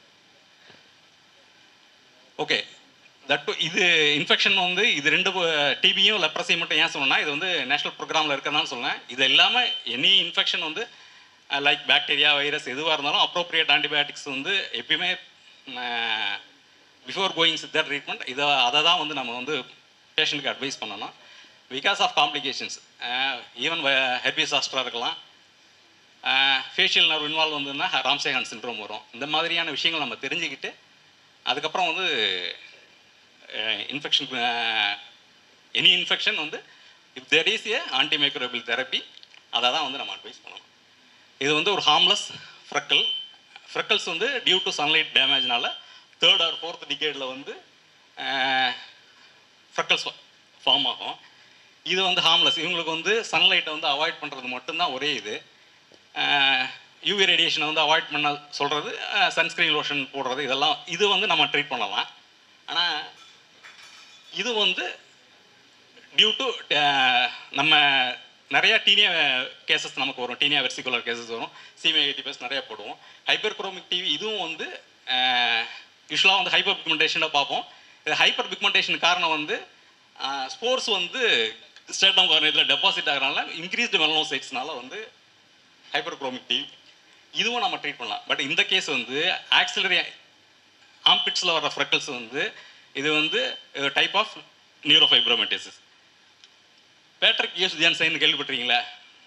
okay that இது இன்ஃபெக்ஷன் வந்து இது ரெண்டு டிபியும் லெப்ரஸையும் மட்டும் ஏன் சொன்னேன்னா இது வந்து நேஷனல் ப்ரோக்ராமில் இருக்கிறதுனால சொன்னேன் இது இல்லாமல் எனி இன்ஃபெக்ஷன் வந்து லைக் பாக்டீரியா வைரஸ் எதுவாக இருந்தாலும் அப்ரோப்ரியேட் ஆன்டிபயோட்டிக்ஸ் வந்து எப்பயுமே பிஃபோர் கோயிங் சித்தர் ட்ரீட்மெண்ட் இதை அதை தான் வந்து நம்ம வந்து பேஷண்ட்டுக்கு அட்வைஸ் பண்ணணும் because of complications even herpes சாஸ்டராக இருக்கலாம் ஃபேஷியல் நர்வ் இன்வால்வ் வந்ததுன்னா ராம்சேகான் சின்ட்ரோம் வரும் இந்த மாதிரியான விஷயங்கள் நம்ம தெரிஞ்சுக்கிட்டு அதுக்கப்புறம் வந்து இன்ஃபெக்ஷன் எனி இன்ஃபெக்ஷன் வந்து if there is a antimicrobial therapy அதை தான் வந்து நம்ம அட்வைஸ் பண்ணணும் இது வந்து ஒரு ஹார்ம்லெஸ் ஃப்ரக்கல் ஃப்ரக்கல்ஸ் வந்து டியூ டு சன்லைட் டேமேஜ்னால தேர்ட் ஆர் ஃபோர்த் டிகேடில் வந்து ஃப்ரக்கல்ஸ் ஃபார்ம் ஆகும் இது வந்து ஹார்ம்லெஸ் இவங்களுக்கு வந்து சன்லைட்டை வந்து அவாய்ட் பண்ணுறது மட்டும்தான் ஒரே இது யூவி ரேடியேஷனை வந்து அவாய்ட் பண்ண சொல்கிறது சன்ஸ்க்ரீன் லோஷன் போடுறது இதெல்லாம் இது வந்து நம்ம ட்ரீட் பண்ணலாம் ஆனால் இது வந்து டியூ டு நம்ம நிறைய டீனியா கேசஸ் நமக்கு வரும் டீனியா வெர்சிகுலர் கேசஸ் வரும் சிமே எயிட்டி பேஸ் நிறைய போடுவோம் ஹைப்பர் குரோமிக் டிவி இதுவும் வந்து யூஸ்வலாக வந்து ஹைப்பர் பிக்மெண்டேஷனாக பார்ப்போம் இது ஹைப்பர் பிக்மெண்டேஷன் காரணம் வந்து ஸ்போர்ட்ஸ் வந்து ஸ்டேட்டம் காரணத்தில் டெபாசிட் ஆகிறனால இன்க்ரீஸ்டு மெலனோசைட்ஸ்னால வந்து ஹைப்பர் குரோமிக் டிவி இதுவும் நம்ம ட்ரீட் பண்ணலாம் பட் இந்த கேஸ் வந்து ஆக்சிலரி ஆம்பிட்ஸில் வர ஃப்ரெக்கல்ஸ் வந்து இது வந்து டைப் ஆஃப் நியூரோஃபைப்ரோமெட்டிசிஸ் பேட்ரிக் யூஸ் ஜான்சைன் கேள்விப்பட்டிருக்கீங்களா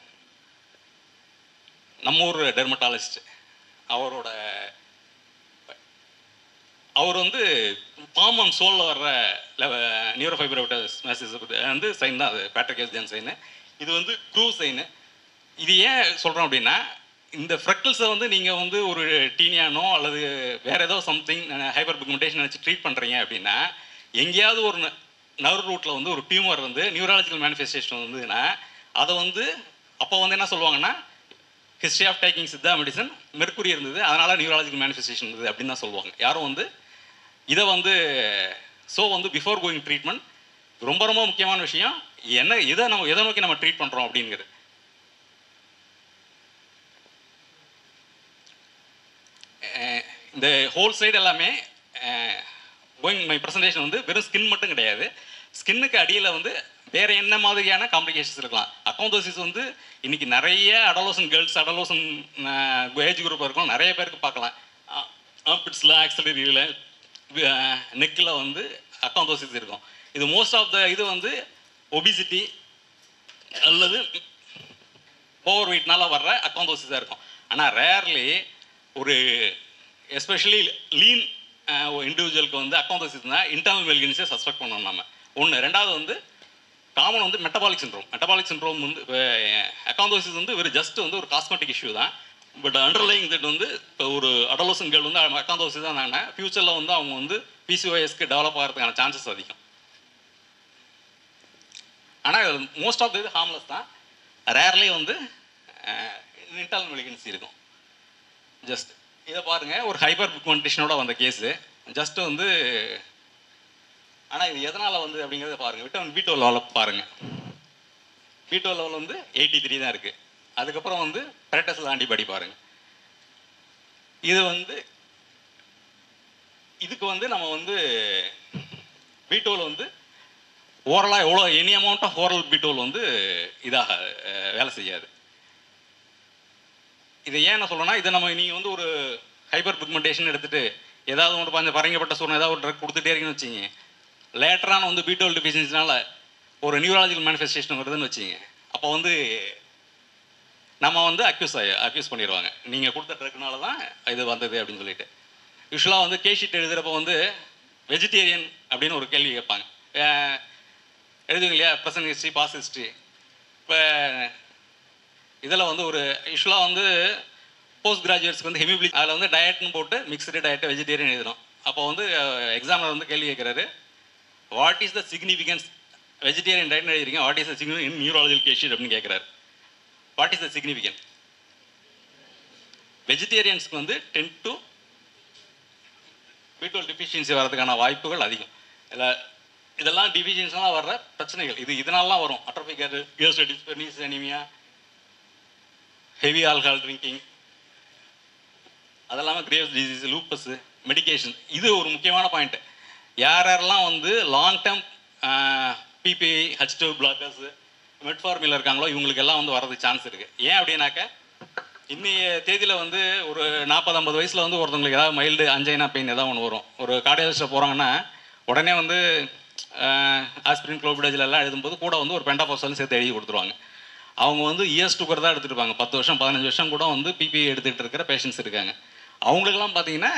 நம்ம ஊர் டெர்மட்டாலஜிஸ்ட் அவரோட அவர் வந்து பாம் அண்ட் சோலில் வர்ற நியூரோஃபைப்ரோமெட்டிஸ் வந்து சைன் தான் அது பேட்ரிக் யூஸ் ஜான்சைன் இது வந்து க்ரூ சைனு இது ஏன் சொல்கிறோம் அப்படின்னா இந்த ஃப்ரெக்கிள்ஸை வந்து நீங்கள் வந்து ஒரு டீனியானோ அல்லது வேறு ஏதோ சம்திங் ஹைப்பர் பிக்மெண்டேஷன் நினச்சி ட்ரீட் பண்ணுறீங்க அப்படின்னா எங்கேயாவது ஒரு நர்வ் ரூட்டில் வந்து ஒரு டியூமர் வந்து நியூராலஜிக்கல் மேனிஃபெஸ்டேஷன் வந்ததுன்னா அதை வந்து அப்போ வந்து என்ன சொல்லுவாங்கன்னா history of taking Siddha medicine mercury இருந்தது அதனால் நியூராலஜிக்கல் மேனிஃபெஸ்டேஷன் இருந்தது அப்படின்னு தான் சொல்லுவாங்க யாரும் வந்து இதை வந்து ஸோ வந்து பிஃபோர் கோயிங் ட்ரீட்மெண்ட் ரொம்ப ரொம்ப முக்கியமான விஷயம் என்ன இதை நம்ம எதை நோக்கி நம்ம ட்ரீட் பண்ணுறோம் அப்படிங்கிறது இந்த ஹோல் சைடு எல்லாமே கோயிங் மை ப்ரெசன்டேஷன் வந்து வெறும் ஸ்கின் மட்டும் கிடையாது ஸ்கின்னுக்கு அடியில் வந்து வேற என்ன மாதிரியான காம்ப்ளிகேஷன்ஸ் இருக்கலாம் அக்கௌண்டோசிஸ் வந்து இன்னைக்கு நிறைய adolescent girls adolescent age group இருக்கும் நிறைய பேருக்கு பார்க்கலாம் ஆம்பிட்ஸில் ஆக்சிலரியில் நெக்கில் வந்து அக்கௌண்டோசிஸ் இருக்கும் இது மோஸ்ட் ஆஃப் த இது வந்து ஒபிசிட்டி அல்லது ஓவர் வெயிட்னால வர்ற அக்கௌண்டோசிஸாக இருக்கும் ஆனால் ரேர்லி ஒரு எஸ்பெஷலி லீன் இண்டிவிஜுவலுக்கு வந்து அக்கௌண்டோசிஸ்னா இன்டர்னல் மெல்கின்ஸை சஸ்பெக்ட் பண்ணணும் நம்ம ஒன்று ரெண்டாவது வந்து காமன் வந்து மெட்டபாலிக் சின்ரோம் மெட்டபாலிக் சின்ரோம் வந்து அக்கௌண்டோசிஸ் வந்து ஒரு ஜஸ்ட் வந்து ஒரு காஸ்மெட்டிக் இஷ்யூ தான் பட் அண்டர்லைங் தட் வந்து இப்போ ஒரு அடலோசன் கேர்ள் வந்து அக்கௌண்டோசிஸ் தான் நாங்கள் ஃப்யூச்சரில் வந்து அவங்க வந்து பிசிஓஎஸ்க்கு டெவலப் ஆகிறதுக்கான சான்சஸ் அதிகம் ஆனால் மோஸ்ட் ஆஃப் இது ஹார்ம்லெஸ் தான் ரேர்லி வந்து இன்டர்னல் மெலிகன்சி இருக்கும் ஜஸ்ட் இதை பாருங்கள் ஒரு ஹைப்பர் பிக்மெண்டேஷனோட வந்த கேஸு ஜஸ்ட் வந்து ஆனால் இது எதனால் வந்து அப்படிங்கிறத பாருங்கள் விட்டமின் பி டுவெல் லெவல் பாருங்கள் பி டுவெல் லெவல் வந்து எயிட்டி த்ரீ தான் இருக்குது அதுக்கப்புறம் வந்து பெரட்டசல் ஆன்டிபாடி பாருங்கள் இது வந்து இதுக்கு வந்து நம்ம வந்து பீட்டோல் வந்து ஓரலாக எவ்வளோ எனி அமௌண்ட் ஆஃப் ஓரல் பீட்டோல் வந்து இதாக வேலை செய்யாது இதை ஏன் நான் சொல்கிறேன்னா இதை நம்ம நீங்கள் வந்து ஒரு ஹைப்பர் பிக்மெண்டேஷன் எடுத்துகிட்டு ஏதாவது ஒன்று கொஞ்சம் பரங்கப்பட்ட சூழ்நிலை ஏதாவது ஒரு ட்ரக் கொடுத்துட்டே இருக்கீங்கன்னு வச்சிங்க லேட்டரான வந்து பீட்டோல் டிஃபிஷியன்சினால ஒரு நியூராலஜிக்கல் மேனிஃபெஸ்டேஷன் வருதுன்னு வச்சிங்க அப்போ வந்து நம்ம வந்து அக்யூஸ் ஆகி அக்யூஸ் பண்ணிடுவாங்க நீங்கள் கொடுத்த ட்ரக்னால தான் இது வந்தது அப்படின்னு சொல்லிட்டு யூஸ்வலாக வந்து கேஷீட் எழுதுகிறப்ப வந்து வெஜிடேரியன் அப்படின்னு ஒரு கேள்வி கேட்பாங்க எழுதுவீங்க இல்லையா ப்ரெசன்ட் ஹிஸ்ட்ரி பாஸ் ஹிஸ்ட்ரி இப்போ இதில் வந்து ஒரு யூஸ்வலாக வந்து போஸ்ட் கிராஜுவேட்ஸ்க்கு வந்து ஹெமிபிளி அதில் வந்து டயட்னு போட்டு மிக்சடு டயட் வெஜிடேரியன் எழுதணும் அப்போ வந்து எக்ஸாமில் வந்து கேள்வி கேட்குறாரு what is the significance vegetarian டயட்னு எழுதிருக்கீங்க what is the significance neurological கேஷீட் அப்படின்னு கேட்குறாரு வாட் இஸ் த சிக்னிஃபிகன்ட் வெஜிடேரியன்ஸ்க்கு வந்து டென் டு பீட்டோல் டிஃபிஷியன்சி வர்றதுக்கான வாய்ப்புகள் அதிகம் இல்லை இதெல்லாம் டிஃபிஷியன்ஸ்லாம் வர்ற பிரச்சனைகள் இது இதனாலலாம் வரும் அட்ரோபிக் யூஸ்டிஸ் pernicious anaemia heavy alcohol drinking அதெல்லாமல் கிரேவ்ஸ் டிசீஸ் லூப்பஸ் மெடிகேஷன் இது ஒரு முக்கியமான பாயிண்ட் யார் யாரெல்லாம் வந்து long term PPI H two blockers மெட்ஃபார்மில் இருக்காங்களோ இவங்களுக்கு எல்லாம் வந்து வரதுக்கு சான்ஸ் இருக்குது ஏன் அப்படின்னாக்க இன்னைய தேதியில் வந்து ஒரு நாற்பது ஐம்பது வயசில் வந்து ஒருத்தவங்களுக்கு ஏதாவது மைல்டு அஞ்சைனா பெயின் ஏதாவது ஒன்று வரும் ஒரு கார்டியாலஜிஸ்ட்டை போகிறாங்கன்னா உடனே வந்து ஆஸ்பிரின் குளோபிடேஜில் எல்லாம் எழுதும்போது கூட வந்து ஒரு பெண்டாபாசல் சேர்த்து எழுதி கொடுத்துருவாங்க அவங்க வந்து இயர்ஸ் டுக்கர் தான் எடுத்துட்டு இருப்பாங்க பத்து வருஷம் பதினஞ்சு வருஷம் கூட வந்து பிபி எடுத்துகிட்டு இருக்கிற பேஷண்ட்ஸ் இருக்காங்க அவங்களுக்கெல்லாம் பார்த்தீங்கன்னா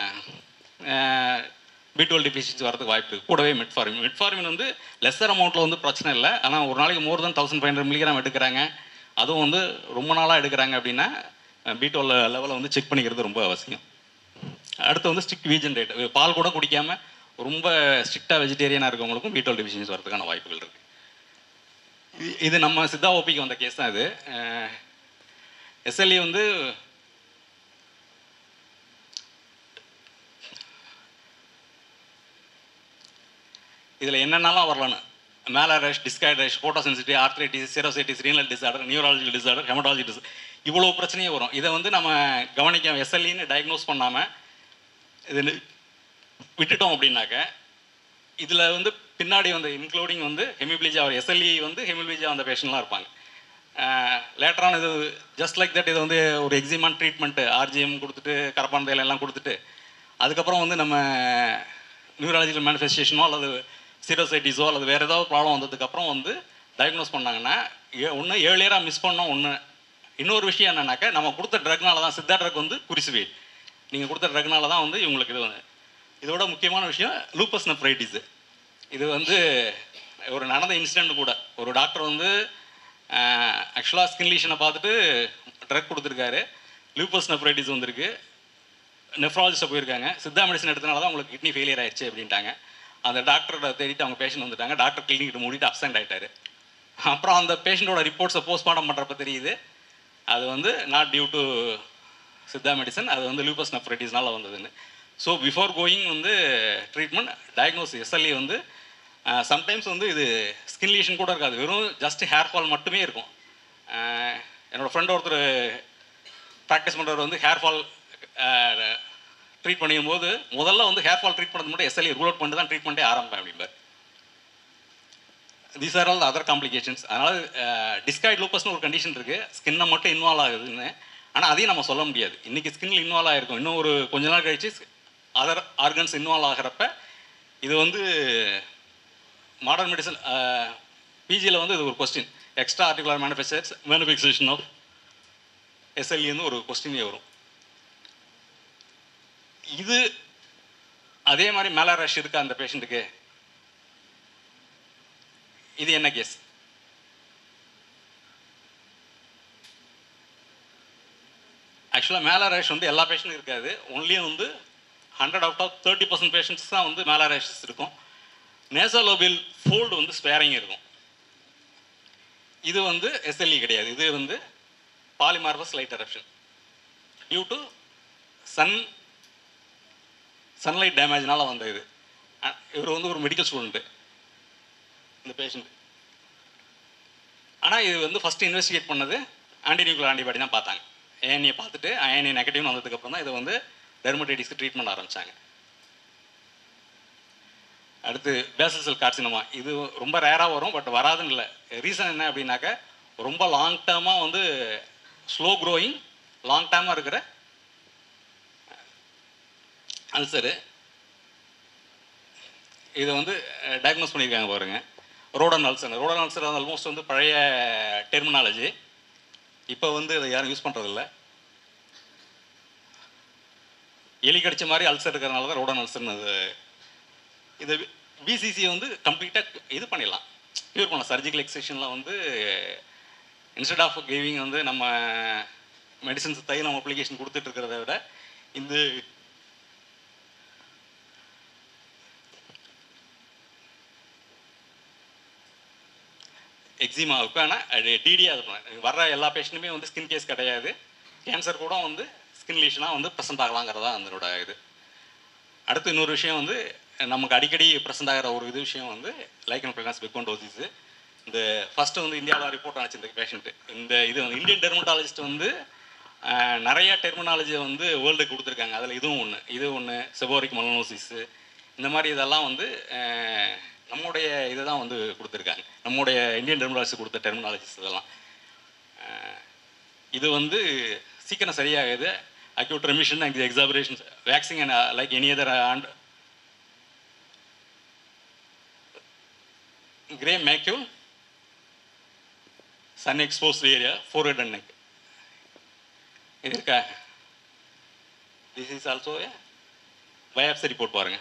பி டுவெல் டிஃபிஷியன்சி வரதுக்கு வாய்ப்பு இருக்குது கூடவே மெட்ஃபார்மின் மெட்ஃபார்மின் வந்து லெஸ்ஸர் அமௌண்ட்டில் வந்து பிரச்சனை இல்லை ஆனால் ஒரு நாளைக்கு more then thousand five hundred milligram எடுக்கிறாங்க அதுவும் வந்து ரொம்ப நாளாக எடுக்கிறாங்க அப்படின்னா பி டுவெல் லெவலை வந்து செக் பண்ணிக்கிறது ரொம்ப அவசியம் அடுத்து வந்து ஸ்ட்ரிக்ட் வீஜன் ரேட் பால் கூட குடிக்காம ரொம்ப ஸ்ட்ரிக்டாக வெஜிடேரியனாக இருக்கவங்களுக்கும் பி டுவெல் டிஃபிஷியன்சி வரதுக்கான வாய்ப்புகள் இருக்குது இது- இது நம்ம சித்தா ஓபிக்கு வந்த கேஸ் தான் இது எஸ்எல்இ வந்து இதில் என்னென்னலாம் வரலான்னு மேலே rash discoid rash photo sensitive arthritis serositis renal disorder neurological disorder haematology டிஸ் இவ்வளோ பிரச்சனையும் வரும் இதை வந்து நம்ம கவனிக்க எஸ்எல்இன்னு டயக்னோஸ் பண்ணாமல் இது நி- விட்டுட்டோம் அப்படின்னாக்க இதில் வந்து பின்னாடி வந்து இன்க்ளூடிங் வந்து ஹெமிப்ளிஜா அவர் எஸ்எல்இ வந்து ஹெமிப்ளிஜா வந்த பேஷண்ட்லாம் இருப்பாங்க லேட்டரான இது ஜஸ்ட் லைக் தட் இது வந்து ஒரு எக்ஸிமான் ட்ரீட்மெண்ட்டு ஆர்ஜிஎம் கொடுத்துட்டு கரப்பான் தைலம் எல்லாம் கொடுத்துட்டு அதுக்கப்புறம் வந்து நம்ம நியூராலஜிக்கல் மேனிஃபெஸ்டேஷனோ அல்லது சீரோசைட்டிஸோ அல்லது வேறு ஏதாவது ப்ராப்ளம் வந்ததுக்கப்புறம் வந்து டயக்னோஸ் பண்ணாங்கன்னா ஒன்று ஏழியராக மிஸ் பண்ணோம் ஒன்று இன்னொரு விஷயம் என்னன்னாக்கா நம்ம கொடுத்த ட்ரக்னால தான் சித்தா ட்ரக் வந்து குறிசுவே நீங்கள் கொடுத்த ட்ரக்னால தான் வந்து இவங்களுக்கு இது வந்து இதோட முக்கியமான விஷயம் லூப்பஸ் நெஃப்ரைட்டிஸ் இது வந்து ஒரு நடந்த இன்சிடென்ட் கூட ஒரு டாக்டர் வந்து ஆக்சுவலாக ஸ்கின் லீஷனை பார்த்துட்டு ட்ரக் கொடுத்துருக்காரு லூப்பஸ் நெஃப்ரைட்டிஸ் வந்திருக்கு நெஃப்ராலஜிஸ்ட்டை போயிருக்காங்க சித்தா மெடிசன் எடுத்தனால தான் உங்களுக்கு கிட்னி ஃபெயிலியர் ஆயிடுச்சு அப்படின்ட்டாங்க அந்த டாக்டரை தேடிட்டு அவங்க பேஷண்ட் வந்துட்டாங்க டாக்டர் கிளினிக் மூடிட்டு அப்சென்ட் ஆயிட்டாரு அப்புறம் அந்த பேஷண்ட்டோட ரிப்போர்ட்ஸை போஸ்ட்மார்ட்டம் பண்ணுறப்ப தெரியுது அது வந்து not due to Siddha medicine அது வந்து லூப்பஸ் நெஃப்ரைட்டிஸ்னால வந்ததுன்னு ஸோ பிஃபோர் கோயிங் வந்து ட்ரீட்மெண்ட் டயக்னோஸ் எஸ்எல்இ வந்து சம்டைம்ஸ் வந்து இது ஸ்கின் லீஷன் கூட இருக்காது வெறும் ஜஸ்ட் ஹேர் ஃபால் மட்டுமே இருக்கும் அஹ் என்னோட ஃப்ரெண்ட் ஒருத்தர் ப்ராக்டிஸ் பண்ணுறவர் வந்து ஹேர் ஃபால் ட்ரீட் பண்ணியும் போது முதல்ல வந்து ஹேர் ஃபால் ட்ரீட் பண்ணது மட்டும் எஸ்எல்இ ரூல் அவுட் பண்ணிட்டு தான் ட்ரீட்மெண்ட்டே ஆரம்பிப்பேன் அப்படிம்பார் these are all other complications அதனால் டிஸ்காய்ட் லூப்பஸ்னு ஒரு கண்டிஷன் இருக்குது ஸ்கின்னை மட்டும் இன்வால்வ் ஆகுதுன்னு ஆனால் அதையும் நம்ம சொல்ல முடியாது இன்றைக்கி ஸ்கின்ல இன்வால்வ் ஆகிருக்கும் இன்னும் ஒரு கொஞ்ச நாள் கழிச்சு அதர் ஆர்கன்ஸ் இன்வால்வ் ஆகிறப்ப இது வந்து மாடர்ன் மெடிசன் பிஜியில் வந்து இது ஒரு question extra articular manifestations manifestation of எஸ்எல்இன்னு ஒரு கொஸ்டினே வரும் இது அதே மாதிரி மேலா ரஷ் இருக்கா அந்த பேஷண்ட்டுக்கு இது என்ன கேஸ் ஆக்சுவலாக மேலா ரேஷ் வந்து எல்லா பேஷண்ட்டும் இருக்காது ஒன்லியும் வந்து hundred out of thirty percent patients தான் வந்து மேலா ரேஷஸ் இருக்கும் நேசலோபில் ஃபோல்டு வந்து ஸ்பேரிங் இருக்கும் இது வந்து எஸ்எல்இ கிடையாது இது வந்து polymorphous light eruption due to sun sunlight டேமேஜ்னால வந்த இது அ- இவர் வந்து ஒரு மெடிக்கல் ஸ்டூடெண்ட்டு இந்த பேஷண்ட் ஆனால் இது வந்து ஃபஸ்ட்டு இன்வெஸ்டிகேட் பண்ணது ஆன்டி நியூக்ளியர் ஆன்டிபாடி தான் பார்த்தாங்க ஏஎன்ஏ பார்த்துட்டு ஏஎன்ஏ நெகட்டிவ்னு வந்ததுக்கப்புறம் தான் இதை வந்து டெர்மடைட்டிஸ்க்கு ட்ரீட்மெண்ட் ஆரம்பிச்சாங்க அடுத்து பேசல் செல் கார்சினமா இது ரொம்ப ரேராக வரும் பட் வராதுன்னு இல்லை ரீசன் என்ன அப்படின்னாக்க ரொம்ப லாங் டேர்மாக வந்து ஸ்லோ க்ரோயிங் லாங் டேர்மாக இருக்கிற அல்சரு இதை வந்து டயக்னோஸ் பண்ணியிருக்காங்க பாருங்க rodent ulcer rodent ulcer almost வந்து பழைய டெர்மினாலஜி இப்போ வந்து இதை யாரும் யூஸ் பண்ணுறதில்ல எலி கடிச்ச மாதிரி அல்சர் இருக்கிறனால தான் ரோடன் அல்சர்னு அது இது பிசிசி வந்து கம்ப்ளீட்டாக இது பண்ணிடலாம் க்யூர் பண்ணலாம் சர்ஜிக்கல் எக்ஸேஷனில் வந்து இன்ஸ்டெட் ஆஃப் கிவிங் வந்து நம்ம மெடிசன்ஸ் தைலம் அப்ளிகேஷன் கொடுத்துட்டு இருக்கிறத விட இந்த எக்ஸிமாவுக்கான டிடியாக இருக்கும் வர்ற எல்லா பேஷண்ட்டுமே வந்து ஸ்கின் கேஸ் கிடையாது கேன்சர் கூட வந்து ஸ்கின் லீஷனாக வந்து ப்ரெசென்ட் ஆகலாங்கிறதா அதனோட இது அடுத்து இன்னொரு விஷயம் வந்து நமக்கு அடிக்கடி ப்ரெசென்ட் ஆகிற ஒரு இது விஷயம் வந்து லைக்கன் பிளானஸ் பெக்கோண்டோசிஸ் இந்த ஃபஸ்ட்டு வந்து இந்தியாவில் ரிப்போர்ட் ஆச்சு இந்த பேஷண்ட்டு இந்த இது வந்து இந்தியன் டெர்மட்டாலஜிஸ்ட் வந்து அஹ், நிறைய டெர்மினாலஜியை வந்து வேர்ல்டுக்கு கொடுத்துருக்காங்க அதில் இதுவும் ஒன்று இது ஒன்று செபோரிக் மலனோசிஸு இந்த மாதிரி இதெல்லாம் வந்து அஹ், நம்முடைய இதை தான் வந்து கொடுத்துருக்காங்க நம்முடைய இந்தியன் டெர்மினாலஜி கொடுத்த டெர்மினாலஜிஸ் இதெல்லாம் அஹ், இது வந்து சீக்கிரம் சரியாகுது acute remission and exacerbation waxing and like any other and grey macule sun exposed area forehead and neck இது இருக்கா this is also biopsy report பாருங்க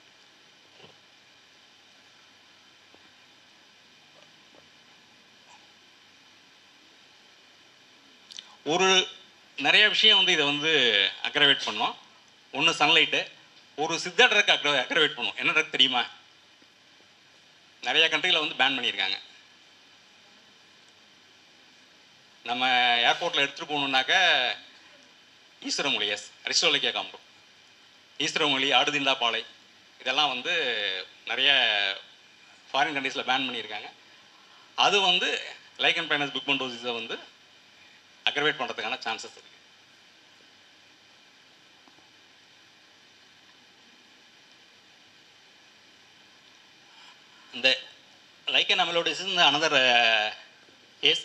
ஒரு நிறைய விஷயம் வந்து இதை வந்து அக்ரவேட் பண்ணோம் ஒன்று சன்லைட்டு ஒரு சித்தா ட்ரக் அக்ர அக்ரவேட் பண்ணும் என்ன ட்ரக் தெரியுமா நிறைய கண்ட்ரியில் வந்து பேன் பண்ணியிருக்காங்க நம்ம ஏர்போர்ட்டில் எடுத்துகிட்டு போகணுன்னாக்க ஈஸ்வரமொழி எஸ் அரிஸ்டோலிக்கா காம்போ ஈஸ்வரமொழி ஆடுதிண்டா பாலை இதெல்லாம் வந்து நிறைய ஃபாரின் கண்ட்ரீஸில் பேன் பண்ணியிருக்காங்க அது வந்து லைக்கன் பைனஸ் பிக்மண்டோசிஸை வந்து அக்ரவேட் பண்ணுறதுக்கான சான்சஸ் இருக்கு இந்த லைக்கன் அமிலோடிஸ் இந்த அனதர் கேஸ்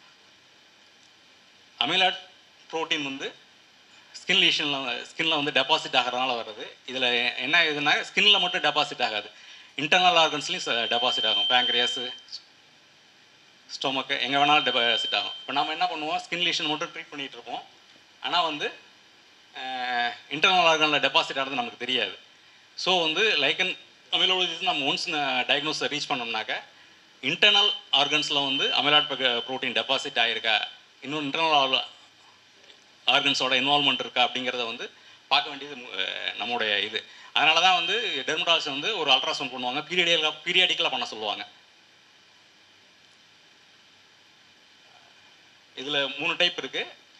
அமிலாட் புரோட்டீன் வந்து ஸ்கின் லீஷனில் ஸ்கின்ல வந்து டெபாசிட் ஆகிறதுனால வருது இதில் என்ன இதுனா ஸ்கின்ல மட்டும் டெபாசிட் ஆகாது இன்டர்னல் ஆர்கன்ஸ்லையும் டெபாசிட் ஆகும் பேங்க்ரியாஸு ஸ்டொமக்கு எங்கே வேணாலும் டெபாசிட் ஆகும் இப்போ நம்ம என்ன பண்ணுவோம் ஸ்கின் லீஷன் மட்டும் ட்ரீட் பண்ணிகிட்டு இருப்போம் ஆனால் வந்து இன்டர்னல் ஆர்கனில் டெபாசிட் ஆகிறது நமக்கு தெரியாது ஸோ வந்து லைக்கன் அமிலோலஜிஸ் நம்ம ஒன்ஸ் டயக்னோஸை ரீச் பண்ணோம்னாக்க இன்டர்னல் ஆர்கன்ஸில் வந்து அமிலாட் ப்ரோட்டீன் டெபாசிட் ஆகிருக்கா இன்னும் இன்டர்னல் ஆர்கன்ஸோட இன்வால்மெண்ட் இருக்கா அப்படிங்கிறத வந்து பார்க்க வேண்டியது அஹ், நம்முடைய இது அதனால தான் வந்து டெர்மடாலஜி வந்து ஒரு அல்ட்ராசவுண்ட் பண்ணுவாங்க பீரியடியலாக பீரியாடிக்கலாக பண்ண சொல்லுவாங்க இதில் மூணு டைப் இருக்கு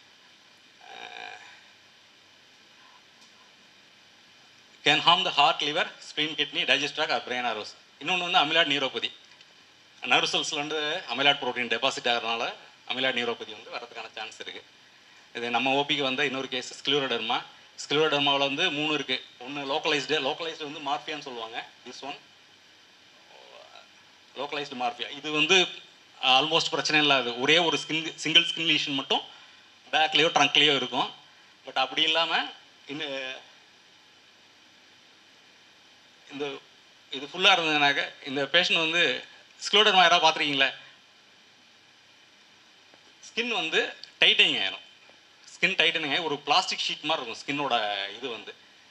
can harm the heart liver spleen kidney digestive or brain ஆரோஸ் இன்னொன்று வந்து அமிலாட் நியூரோபதி நர்வ் செல்ஸில் வந்து அமிலாட் புரோட்டீன் டெபாசிட் ஆகிறதுனால அமிலாட் நியூரோபதி வந்து வரதுக்கான சான்ஸ் இருக்குது இது நம்ம ஓபிக்கு வந்த இன்னொரு கேஸ் ஸ்க்ளூரோடர்மா ஸ்க்ளூரோடர்மாவில் வந்து மூணு இருக்குது ஒன்று லோக்கலைஸ்டு லோக்கலைஸ்டு வந்து மார்ஃபியான்னு சொல்லுவாங்க திஸ் ஒன் லோக்கலைஸ்டு மார்ஃபியா இது வந்து ஆல்மோஸ்ட் பிரச்சனை இல்லாது ஒரே ஒரு ஸ்கின் சிங்கிள் ஸ்கின் லீஷன் மட்டும் பேக்லேயோ ட்ரங்க்லேயோ இருக்கும் பட் அப்படி இல்லாமல் இன்னும் இந்த இது ஃபுல்லாக இருந்ததுனாக்க இந்த பேஷண்ட் வந்து ஸ்க்ளோடர்மா யாராவது பார்த்துருக்கீங்களா ஸ்கின் வந்து டைட்டிங் ஆயிரும் ஸ்கின் டைட்டனிங் ஆகி ஒரு பிளாஸ்டிக் ஷீட் மாதிரி இருக்கும் ஸ்கின்னோட இது வந்து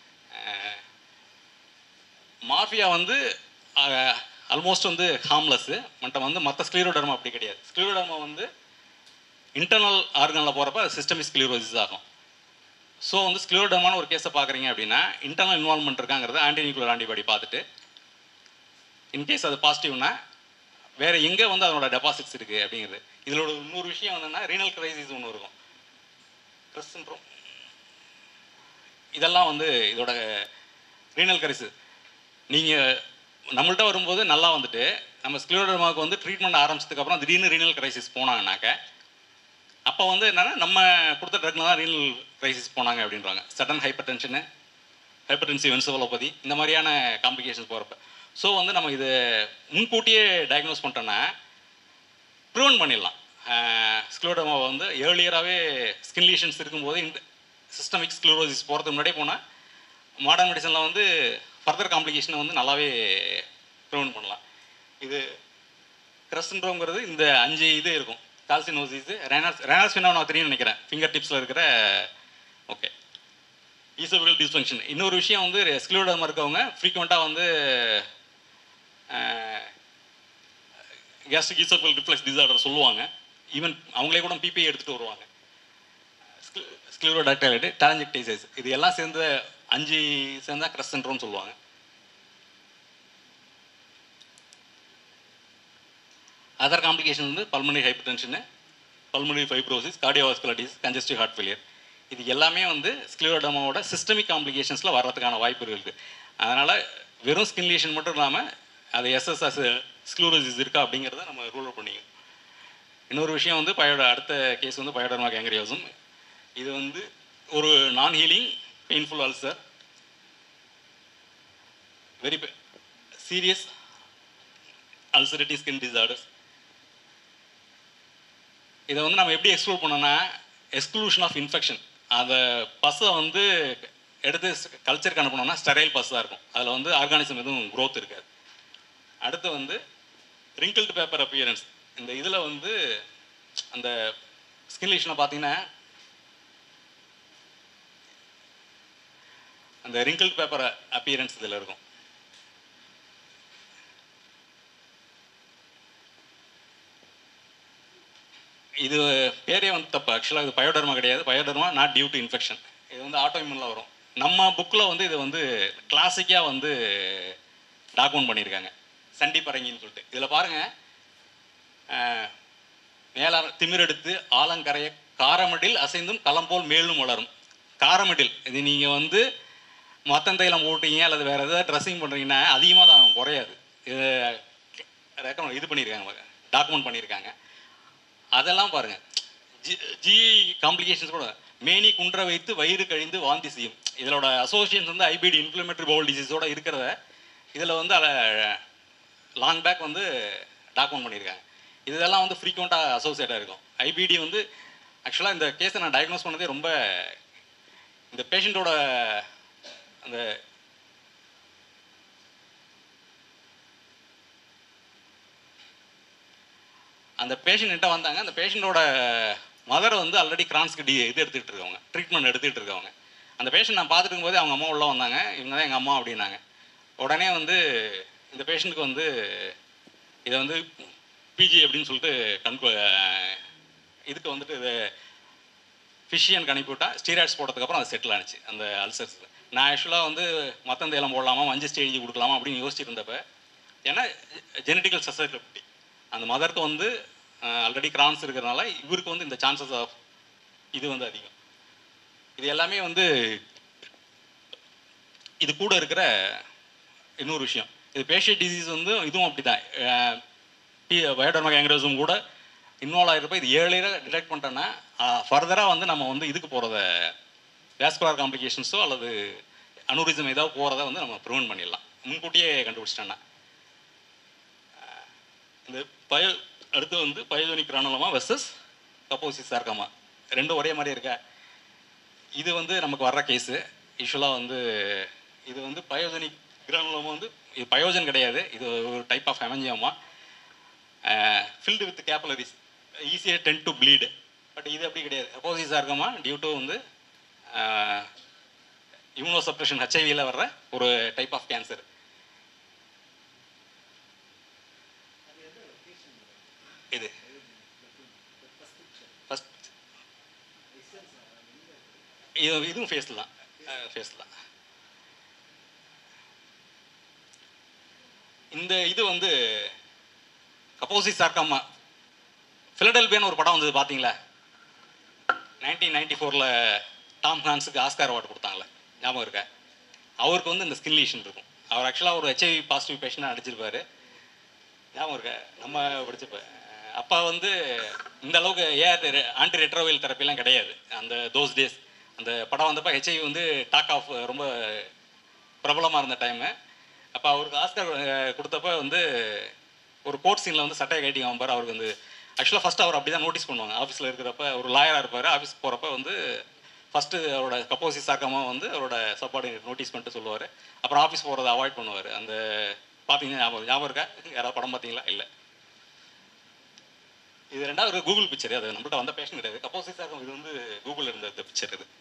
மாஃபியா வந்து ஆல்மோஸ்ட் வந்து ஹார்ம்லெஸ்ஸு மற்ற வந்து மற்ற ஸ்க்ளீரோடர்மா அப்படி கிடையாது ஸ்க்ளீரோடர்மா வந்து இன்டர்னல் ஆர்கனில் போகிறப்ப சிஸ்டமிக் ஸ்க்ளீரோசிஸ் ஆகும் ஸோ வந்து ஸ்க்ளீரோடர்மான ஒரு கேஸை பார்க்குறீங்க அப்படின்னா இன்டர்னல் இன்வால்மெண்ட் இருக்காங்கிறது ஆன்டி நியூக்ளியர் ஆன்டிபாடி பார்த்துட்டு இன்கேஸ் அது பாசிட்டிவ்னா வேற எங்கே வந்து அதனோட டெபாசிட்ஸ் இருக்குது அப்படிங்கிறது இதில் ஒரு இன்னொரு விஷயம் என்னன்னா ரீனல் கிரைசிஸ் ஒன்று இருக்கும் ஸ்ட்ரெஸ் சின்ட்ரோம் இதெல்லாம் வந்து இதோட ரீனல் கிரைசிஸ் நீங்கள் நம்மள்ட்ட வரும்போது நல்லா வந்துட்டு நம்ம ஸ்க்ளீரோடர்மாவுக்கு வந்து ட்ரீட்மெண்ட் ஆரம்பிச்சதுக்கப்புறம் திடீர்னு ரீனல் கிரைசிஸ் போனாங்கனாக்க அப்போ வந்து என்னன்னா நம்ம கொடுத்த ட்ரக்ல தான் ரீனல் கிரைசிஸ் போனாங்க அப்படின்றாங்க sudden hypertension hypertensive encephalopathy இந்த மாதிரியான காம்ப்ளிகேஷன்ஸ் போகிறப்ப ஸோ வந்து நம்ம இது முன்கூட்டியே டயக்னோஸ் பண்ணிட்டோன்னா ப்ரிவென்ட் பண்ணிடலாம் ஸ்க்ளோடோமா வந்து ஏர்லியராகவே ஸ்கின் லீஷன்ஸ் இருக்கும்போது இந்த சிஸ்டமிக் ஸ்க்ளோரோசிஸ் போகிறதுக்கு முன்னாடியே போனால் மாடர்ன் மெடிசனில் வந்து ஃபர்தர் காம்ப்ளிகேஷனை வந்து நல்லாவே ப்ரிவென்ட் பண்ணலாம் இது கிரஸ் சிண்ட்ரோங்கிறது இந்த அஞ்சு இது இருக்கும் கால்சினோசிஸ் ரேனாஸ் ரேனாஸ் நான் தெரியும் நினைக்கிறேன் ஃபிங்கர் டிப்ஸில் இருக்கிற ஓகே ஈசோபிகல் டிஸ்ஃபங்க்ஷன் இன்னொரு விஷயம் வந்து ஸ்க்ளூடமாக இருக்கவங்க ஃப்ரீக்வெண்ட்டாக வந்து கேஸ்ட்ரிக் ஈசோபிகல் ரிஃப்ளெக்ஸ் டிசார்டர் சொல்லுவாங்க ஈவன் அவங்களே கூட பிபிஐ எடுத்துகிட்டு வருவாங்க ஸ்க்ளூரோடாக்டைலைட்டு டாலஞ்சிக்டைசஸ் இது எல்லாம் சேர்ந்து அஞ்சு சேர்ந்தா கிரஸ் சிண்ட்ரோம் சொல்லுவாங்க அதர் காம்ப்ளிகேஷன் வந்து pulmonary hypertension pulmonary fibrosis கார்டியோவாஸ்குலரிட்டிஸ் கன்ஜஸ்டிவ் ஹார்ட் ஃபெயிலியர் இது எல்லாமே வந்து ஸ்க்ளியோடமாவோட சிஸ்டமிக் காம்ப்ளிகேஷன்ஸில் வர்றதுக்கான வாய்ப்பு இருக்குது அதனால் வெறும் ஸ்கின் லீஷன் மட்டும் இல்லாமல் அது எஸ்எஸ்எஸ் ஸ்க்ளூரோசிஸ் இருக்கா அப்படிங்கிறத நம்ம ரூல் அவுட் பண்ணிக்கணும் இன்னொரு விஷயம் வந்து பயோட அடுத்த கேஸ் வந்து பயோடர்மா கேங்கரியோசம் இது வந்து ஒரு non healing painful ulcer very serious ulcerative skin disorders இதை வந்து நம்ம எப்படி எக்ஸ்க்ளூட் பண்ணோம்னா எக்ஸ்க்ளூஷன் ஆஃப் இன்ஃபெக்ஷன் அந்த பஸ்ஸை வந்து எடுத்து கல்ச்சருக்கு அனுப்பணும்னா ஸ்டெரைல் பஸ் தான் இருக்கும் அதில் வந்து ஆர்கானிசம் எதுவும் growth இருக்காது அடுத்து வந்து ரிங்கிள்டு பேப்பர் அப்பியரன்ஸ் இந்த இதில் வந்து அந்த ஸ்கின் லீஷனில் பார்த்தீங்கன்னா அந்த ரிங்கிள்டு பேப்பர் அப்பியரன்ஸ் இதில் இருக்கும் இது பேரே வந்து தப்பு ஆக்சுவலாக இது பயோடர்மா கிடையாது pyoderma not due to infection இது வந்து ஆட்டோஇம்யூனில் வரும் நம்ம புக்கில் வந்து இது வந்து கிளாசிக்காக வந்து டாக்குமெண்ட் பண்ணியிருக்காங்க சண்டி பரங்கின்னு சொல்லிட்டு இதில் பாருங்கள் மேலார திமிரெடுத்து ஆலங்கரைய காரமடில் அசைந்தும் களம்போல் மேலும் வளரும் காரமடில் இது நீங்கள் வந்து மத்தன் தைலம் போட்டீங்க அல்லது வேறு ஏதாவது ட்ரெஸ்ஸிங் பண்ணுறீங்கன்னா அதிகமாக தான் ஆகும், குறையாது இது ரெக்கமெண்ட் இது பண்ணியிருக்காங்க டாக்குமெண்ட் பண்ணியிருக்காங்க அதெல்லாம் பாருங்க ஜி ஜி காம்ப்ளிகேஷன்ஸ் கூட மேனி குன்ற வைத்து வயிறு கழிந்து வாந்தி செய்யும் இதோட அசோசியேஷன் வந்து ஐபிடி இன்ஃப்ளமேட்டரி பவுல் டிசீஸோட இருக்கிறத இதில் வந்து லாங் பேக் வந்து டாக்குமெண்ட் பண்ணியிருக்காங்க இதெல்லாம் வந்து ஃப்ரீக்வெண்ட்டாக அசோசியேட்டாக இருக்கும் ஐபிடி வந்து ஆக்சுவலாக இந்த கேஸை நான் டயக்னோஸ் பண்ணதே ரொம்ப இந்த பேஷண்ட்டோட அந்த அந்த பேஷண்ட் கிட்ட வந்தாங்க அந்த பேஷண்ட்டோட மதர் வந்து ஆல்ரெடி கிரான்ஸ்க்கு டி இது எடுத்துகிட்டு இருக்கவங்க ட்ரீட்மெண்ட் எடுத்துகிட்டு இருக்கவங்க அந்த பேஷண்ட் நான் பார்த்துட்டு இருக்கும்போது அவங்க அம்மா உள்ள வந்தாங்க இவங்க தான் எங்கள் அம்மா அப்படின்னாங்க உடனே வந்து இந்த பேஷண்ட்டுக்கு வந்து இதை வந்து பிஜி அப்படின்னு சொல்லிட்டு கண்கு இதுக்கு வந்துட்டு இது ஃபிஷியனுக்கு அனுப்பிவிட்டா ஸ்டீராய்ட்ஸ் போட்டதுக்கப்புறம் அது செட்டில் ஆனிச்சு அந்த அல்சர்ஸ் நான் ஆக்சுவலாக வந்து மத்தம் தைலம் போடலாமா மஞ்சள் ஸ்டேஜ் கொடுக்கலாமா அப்படின்னு யோசிச்சுட்டு இருந்தப்ப ஏன்னா ஜெனட்டிக்கல் சசபிலிட்டி அந்த மதருக்கு வந்து ஆல்ரெடி கிரான்ஸ் இருக்கிறதுனால இவருக்கு வந்து இந்த சான்சஸ் ஆஃப் இது வந்து அதிகம் இது எல்லாமே வந்து இது கூட இருக்கிற இன்னொரு விஷயம் இது பேஷியல் டிசீஸ் வந்து இதுவும் அப்படி தான் வயோடர்மா கேங்க்ரோஸும் கூட இன்வால்வ் ஆகிருப்ப இது ஏழையில டிடெக்ட் பண்ணிட்டோன்னா ஃபர்தராக வந்து நம்ம வந்து இதுக்கு போகிறத வேஸ்குலர் காம்ப்ளிகேஷன்ஸோ அல்லது அனுரிசம் ஏதாவது போகிறத வந்து நம்ம ப்ரிவென்ட் பண்ணிடலாம் முன்கூட்டியே கண்டுபிடிச்சிட்டோன்னா இந்த பயோ அடுத்து வந்து பயோஜனிக் கிரானலமா வெர்சஸ் கப்போசிஸ் சார்கமா ரெண்டும் ஒரே மாதிரி இருக்கா இது வந்து நமக்கு வர்ற கேஸு யூஸ்வலாக வந்து இது வந்து பயோஜனிக் கிரானுலமா வந்து இது பயோஜன் கிடையாது இது ஒரு type of haemangioma filled with capillaries ஈஸியாக டென் டு ப்ளீடு பட் இது அப்படி கிடையாது கப்போசிஸ் சார்கமா டியூ டு வந்து இம்யூனோ சப்ரேஷன் ஹெச்ஐவியில் வர்ற ஒரு டைப் ஆஃப் கேன்சர் இது ஃபஸ்ட் இது இதுவும் ஃபேஸில் தான் ஃபேஸில் தான் இந்த இது வந்து கப்போசிஸ் சார்க்காமா ஃபிலடெல்பியான்னு ஒரு படம் வந்தது பார்த்தீங்களா நைன்டீன் நைன்டி ஃபோரில் டாம் ஹான்ஸுக்கு ஆஸ்கார் அவார்டு கொடுத்தாங்களே ஞாபகம் இருக்கா அவருக்கு வந்து இந்த ஸ்கின் லீஷன் இருக்கும் அவர் ஆக்சுவலாக ஒரு ஹெச்ஐவி பாசிட்டிவ் பேஷண்டாக நடிச்சிருப்பாரு ஞாபகம் இருக்க நம்ம படிச்சப்ப அப்பா வந்து இந்த அளவுக்கு ஏஆர் ஆன்டி ரெட்ரோவைல் தெரப்பிலாம் கிடையாது அந்த தோஸ் டேஸ் அந்த படம் வந்தப்போ ஹெச்ஐவி வந்து டாக் ஆஃப் ரொம்ப பிரபலமாக இருந்த டைமு அப்போ அவருக்கு ஆஸ்கர் அஹ், கொடுத்தப்ப வந்து ஒரு கோர்ட் சீனில் வந்து சட்டையை கட்டி பாரு அவருக்கு வந்து ஆக்சுவலாக ஃபஸ்ட் அவர் அப்படி தான் நோட்டீஸ் பண்ணுவாங்க ஆஃபீஸில் இருக்கிறப்ப ஒரு லாயராக இருப்பார் ஆஃபீஸ் போகிறப்ப வந்து ஃபஸ்ட்டு அவரோட கப்போசிஸ் சாக்கமாக வந்து அவரோட சாப்பாடு நோட்டீஸ் பண்ணிட்டு சொல்லுவார் அப்புறம் ஆஃபீஸ் போகிறத அவாய்ட் பண்ணுவார் அந்த பார்த்தீங்கன்னா ஞாபகம் ஞாபகம் இருக்கா யாராவது படம் பார்த்தீங்களா இல்லை இது ரெண்டாவது கூகுள் பிக்சர் அது நம்மள்ட்ட வந்த பேஷன் கிடையாது கப்போசிஸ் சாக்கம் இது வந்து கூகுளில் இருந்த இந்த பிக்சர் இது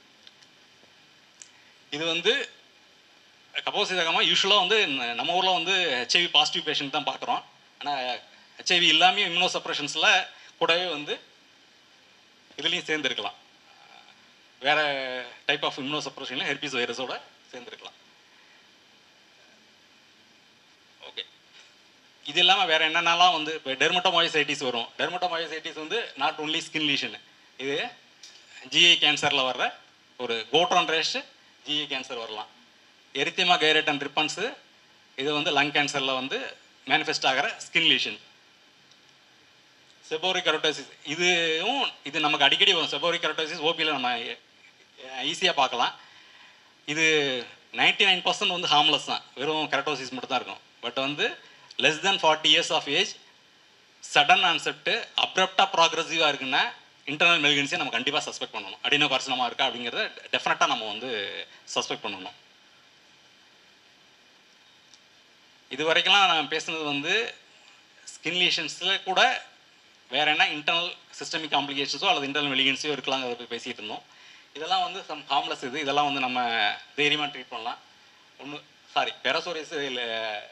இது வந்து கப்போசிஸ் சாக்கமாக யூஸ்வலாக வந்து ந- நம்ம ஊரில் வந்து ஹெச்ஐவி பாசிட்டிவ் பேஷண்ட் தான் பார்க்குறோம் ஆனால் ஹெச்ஐவி இல்லாமல் இம்யூனோ சப்ரஷன்ஸில் கூடவே வந்து இதுலேயும் சேர்ந்துருக்கலாம் வேற டைப் ஆஃப் இம்யூனோ சப்ரஷன்லையும் ஹெர்பிஸ் வைரஸோட சேர்ந்துருக்கலாம் ஓகே இது இல்லாமல் வேறு என்னென்னலாம் வந்து இப்போ டெர்மட்டோமாயசைட்டிஸ் வரும் டெர்மட்டோமாயசைட்டிஸ் வந்து நாட் ஒன்லி ஸ்கின் லீஷன் இது ஜிஐ கேன்சரில் வர்ற ஒரு கோட்ரான் ரேஷ் ஜிஐ கேன்சர் வரலாம் எரித்திமா கைரேட்டன் ரிப்பன்ஸு இது வந்து லங் கேன்சரில் வந்து மேனிஃபெஸ்ட் ஆகிற ஸ்கின் லீஷன் செபோரி கரோட்டோசிஸ் இதுவும் இது நமக்கு அடிக்கடி வரும் செபோரி கரோட்டோசிஸ் ஓபியில் நம்ம ஈஸியாக பார்க்கலாம் இது நைன்டி நைன் பர்சன்ட் வந்து ஹார்ம்லெஸ் தான் வெறும் கெரட்டோசிஸ் மட்டும் தான் இருக்கும் பட் வந்து less than forty years of age sudden onset அப்ரப்டாக ப்ராக்ரஸிவாக இருக்குன்னா இன்டர்னல் மெலிகன்சியை நம்ம கண்டிப்பாக சஸ்பெக்ட் பண்ணணும் அடினோ கார்சினமாக இருக்கா அப்படிங்கிறத டெஃபினட்டாக நம்ம வந்து சஸ்பெக்ட் பண்ணணும் இது வரைக்கும்லாம் நான் பேசுனது வந்து ஸ்கின் லீஷன்ஸில் கூட வேற என்ன இன்டர்னல் சிஸ்டமிக் காம்ப்ளிகேஷன்ஸோ அல்லது இன்டர்னல் மெலிகன்ஸோ இருக்கலாம் அதை பற்றி பேசிகிட்டு இருந்தோம் இதெல்லாம் வந்து சம் ஹார்ம்லெஸ் இது இதெல்லாம் வந்து நம்ம தைரியமாக ட்ரீட் பண்ணலாம் ஒன்று சாரி பெரசோரிஸ் இல்லை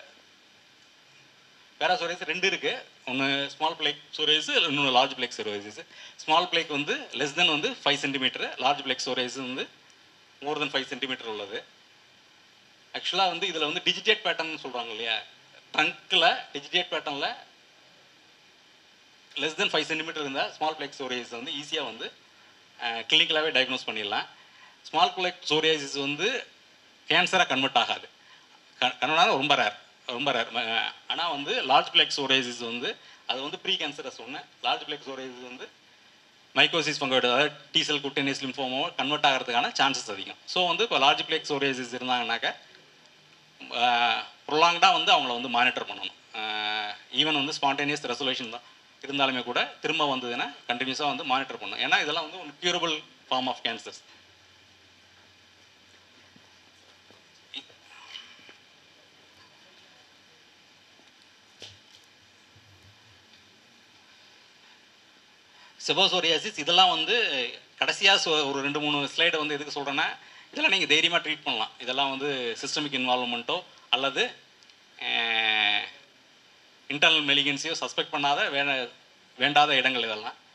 பேராசோரிஸ் ரெண்டு இருக்குது ஒன்று ஸ்மால் பிளேக் சோரேஸ் இன்னொன்று large plaque psoriasis small plaque வந்து லெஸ் தென் வந்து five centimetre large plaque psoriasis வந்து மோர் தென் ஃபைவ் சென்டிமீட்டர் உள்ளது ஆக்சுவலாக வந்து இதில் வந்து டிஜிட்டேட் பேட்டர்ன் சொல்கிறாங்க இல்லையா ட்ரங்க்கில் டிஜிட்டேட் பேட்டர்னில் லெஸ் தென் ஃபைவ் சென்டிமீட்டர் இருந்தால் ஸ்மால் பிளேக் சோரியாசிஸ் வந்து ஈஸியாக வந்து கிளினிக்கலாகவே டயக்னோஸ் பண்ணிடலாம் ஸ்மால் பிளேக் சோரியாசிஸ் வந்து கேன்சராக கன்வெர்ட் ஆகாது கன்வெர்ட் ஆக ரொம்ப ரேர் ரொம்ப ரேர் ஆனால் வந்து லார்ஜ் பிளேக் சோரியாசிஸ் வந்து அது வந்து ப்ரீ கேன்சரை சொன்னேன் லார்ஜ் பிளேக் சோரியாசிஸ் வந்து மைக்கோசிஸ் ஃபங்கோய்டு அதாவது டீசல் குட்டனிஸ் லிம்ஃபோமோ கன்வெர்ட் ஆகிறதுக்கான சான்சஸ் அதிகம் ஸோ வந்து இப்போ லார்ஜ் பிளேக் சோரியாசிஸ் இருந்தாங்கனாக்கா ப்ரொலாங்டாக வந்து அவங்கள வந்து மானிட்டர் பண்ணணும் ஈவன் வந்து ஸ்பான்டேனியஸ் ரெசல்யூஷன் தான் இருந்தாலுமே கூட திரும்ப வந்ததுன்னா கண்டினியூஸாக வந்து மானிட்டர் பண்ணணும் ஏன்னா இதெல்லாம் வந்து ஒரு கியூரபிள் ஃபார்ம் ஆஃப் கேன்சர்ஸ் செபோசோரியாசிஸ் இதெல்லாம் வந்து கடைசியாக ஒரு ரெண்டு மூணு ஸ்லைடை வந்து எதுக்கு சொல்கிறேன்னா இதெல்லாம் நீங்கள் தைரியமாக ட்ரீட் பண்ணலாம் இதெல்லாம் வந்து சிஸ்டமிக் இன்வால்வ்மெண்ட்டோ அல்லது இன்டர்னல் மெலிகன்சியோ சஸ்பெக்ட் பண்ணாத வே வேண்டாத இடங்கள் இதெல்லாம்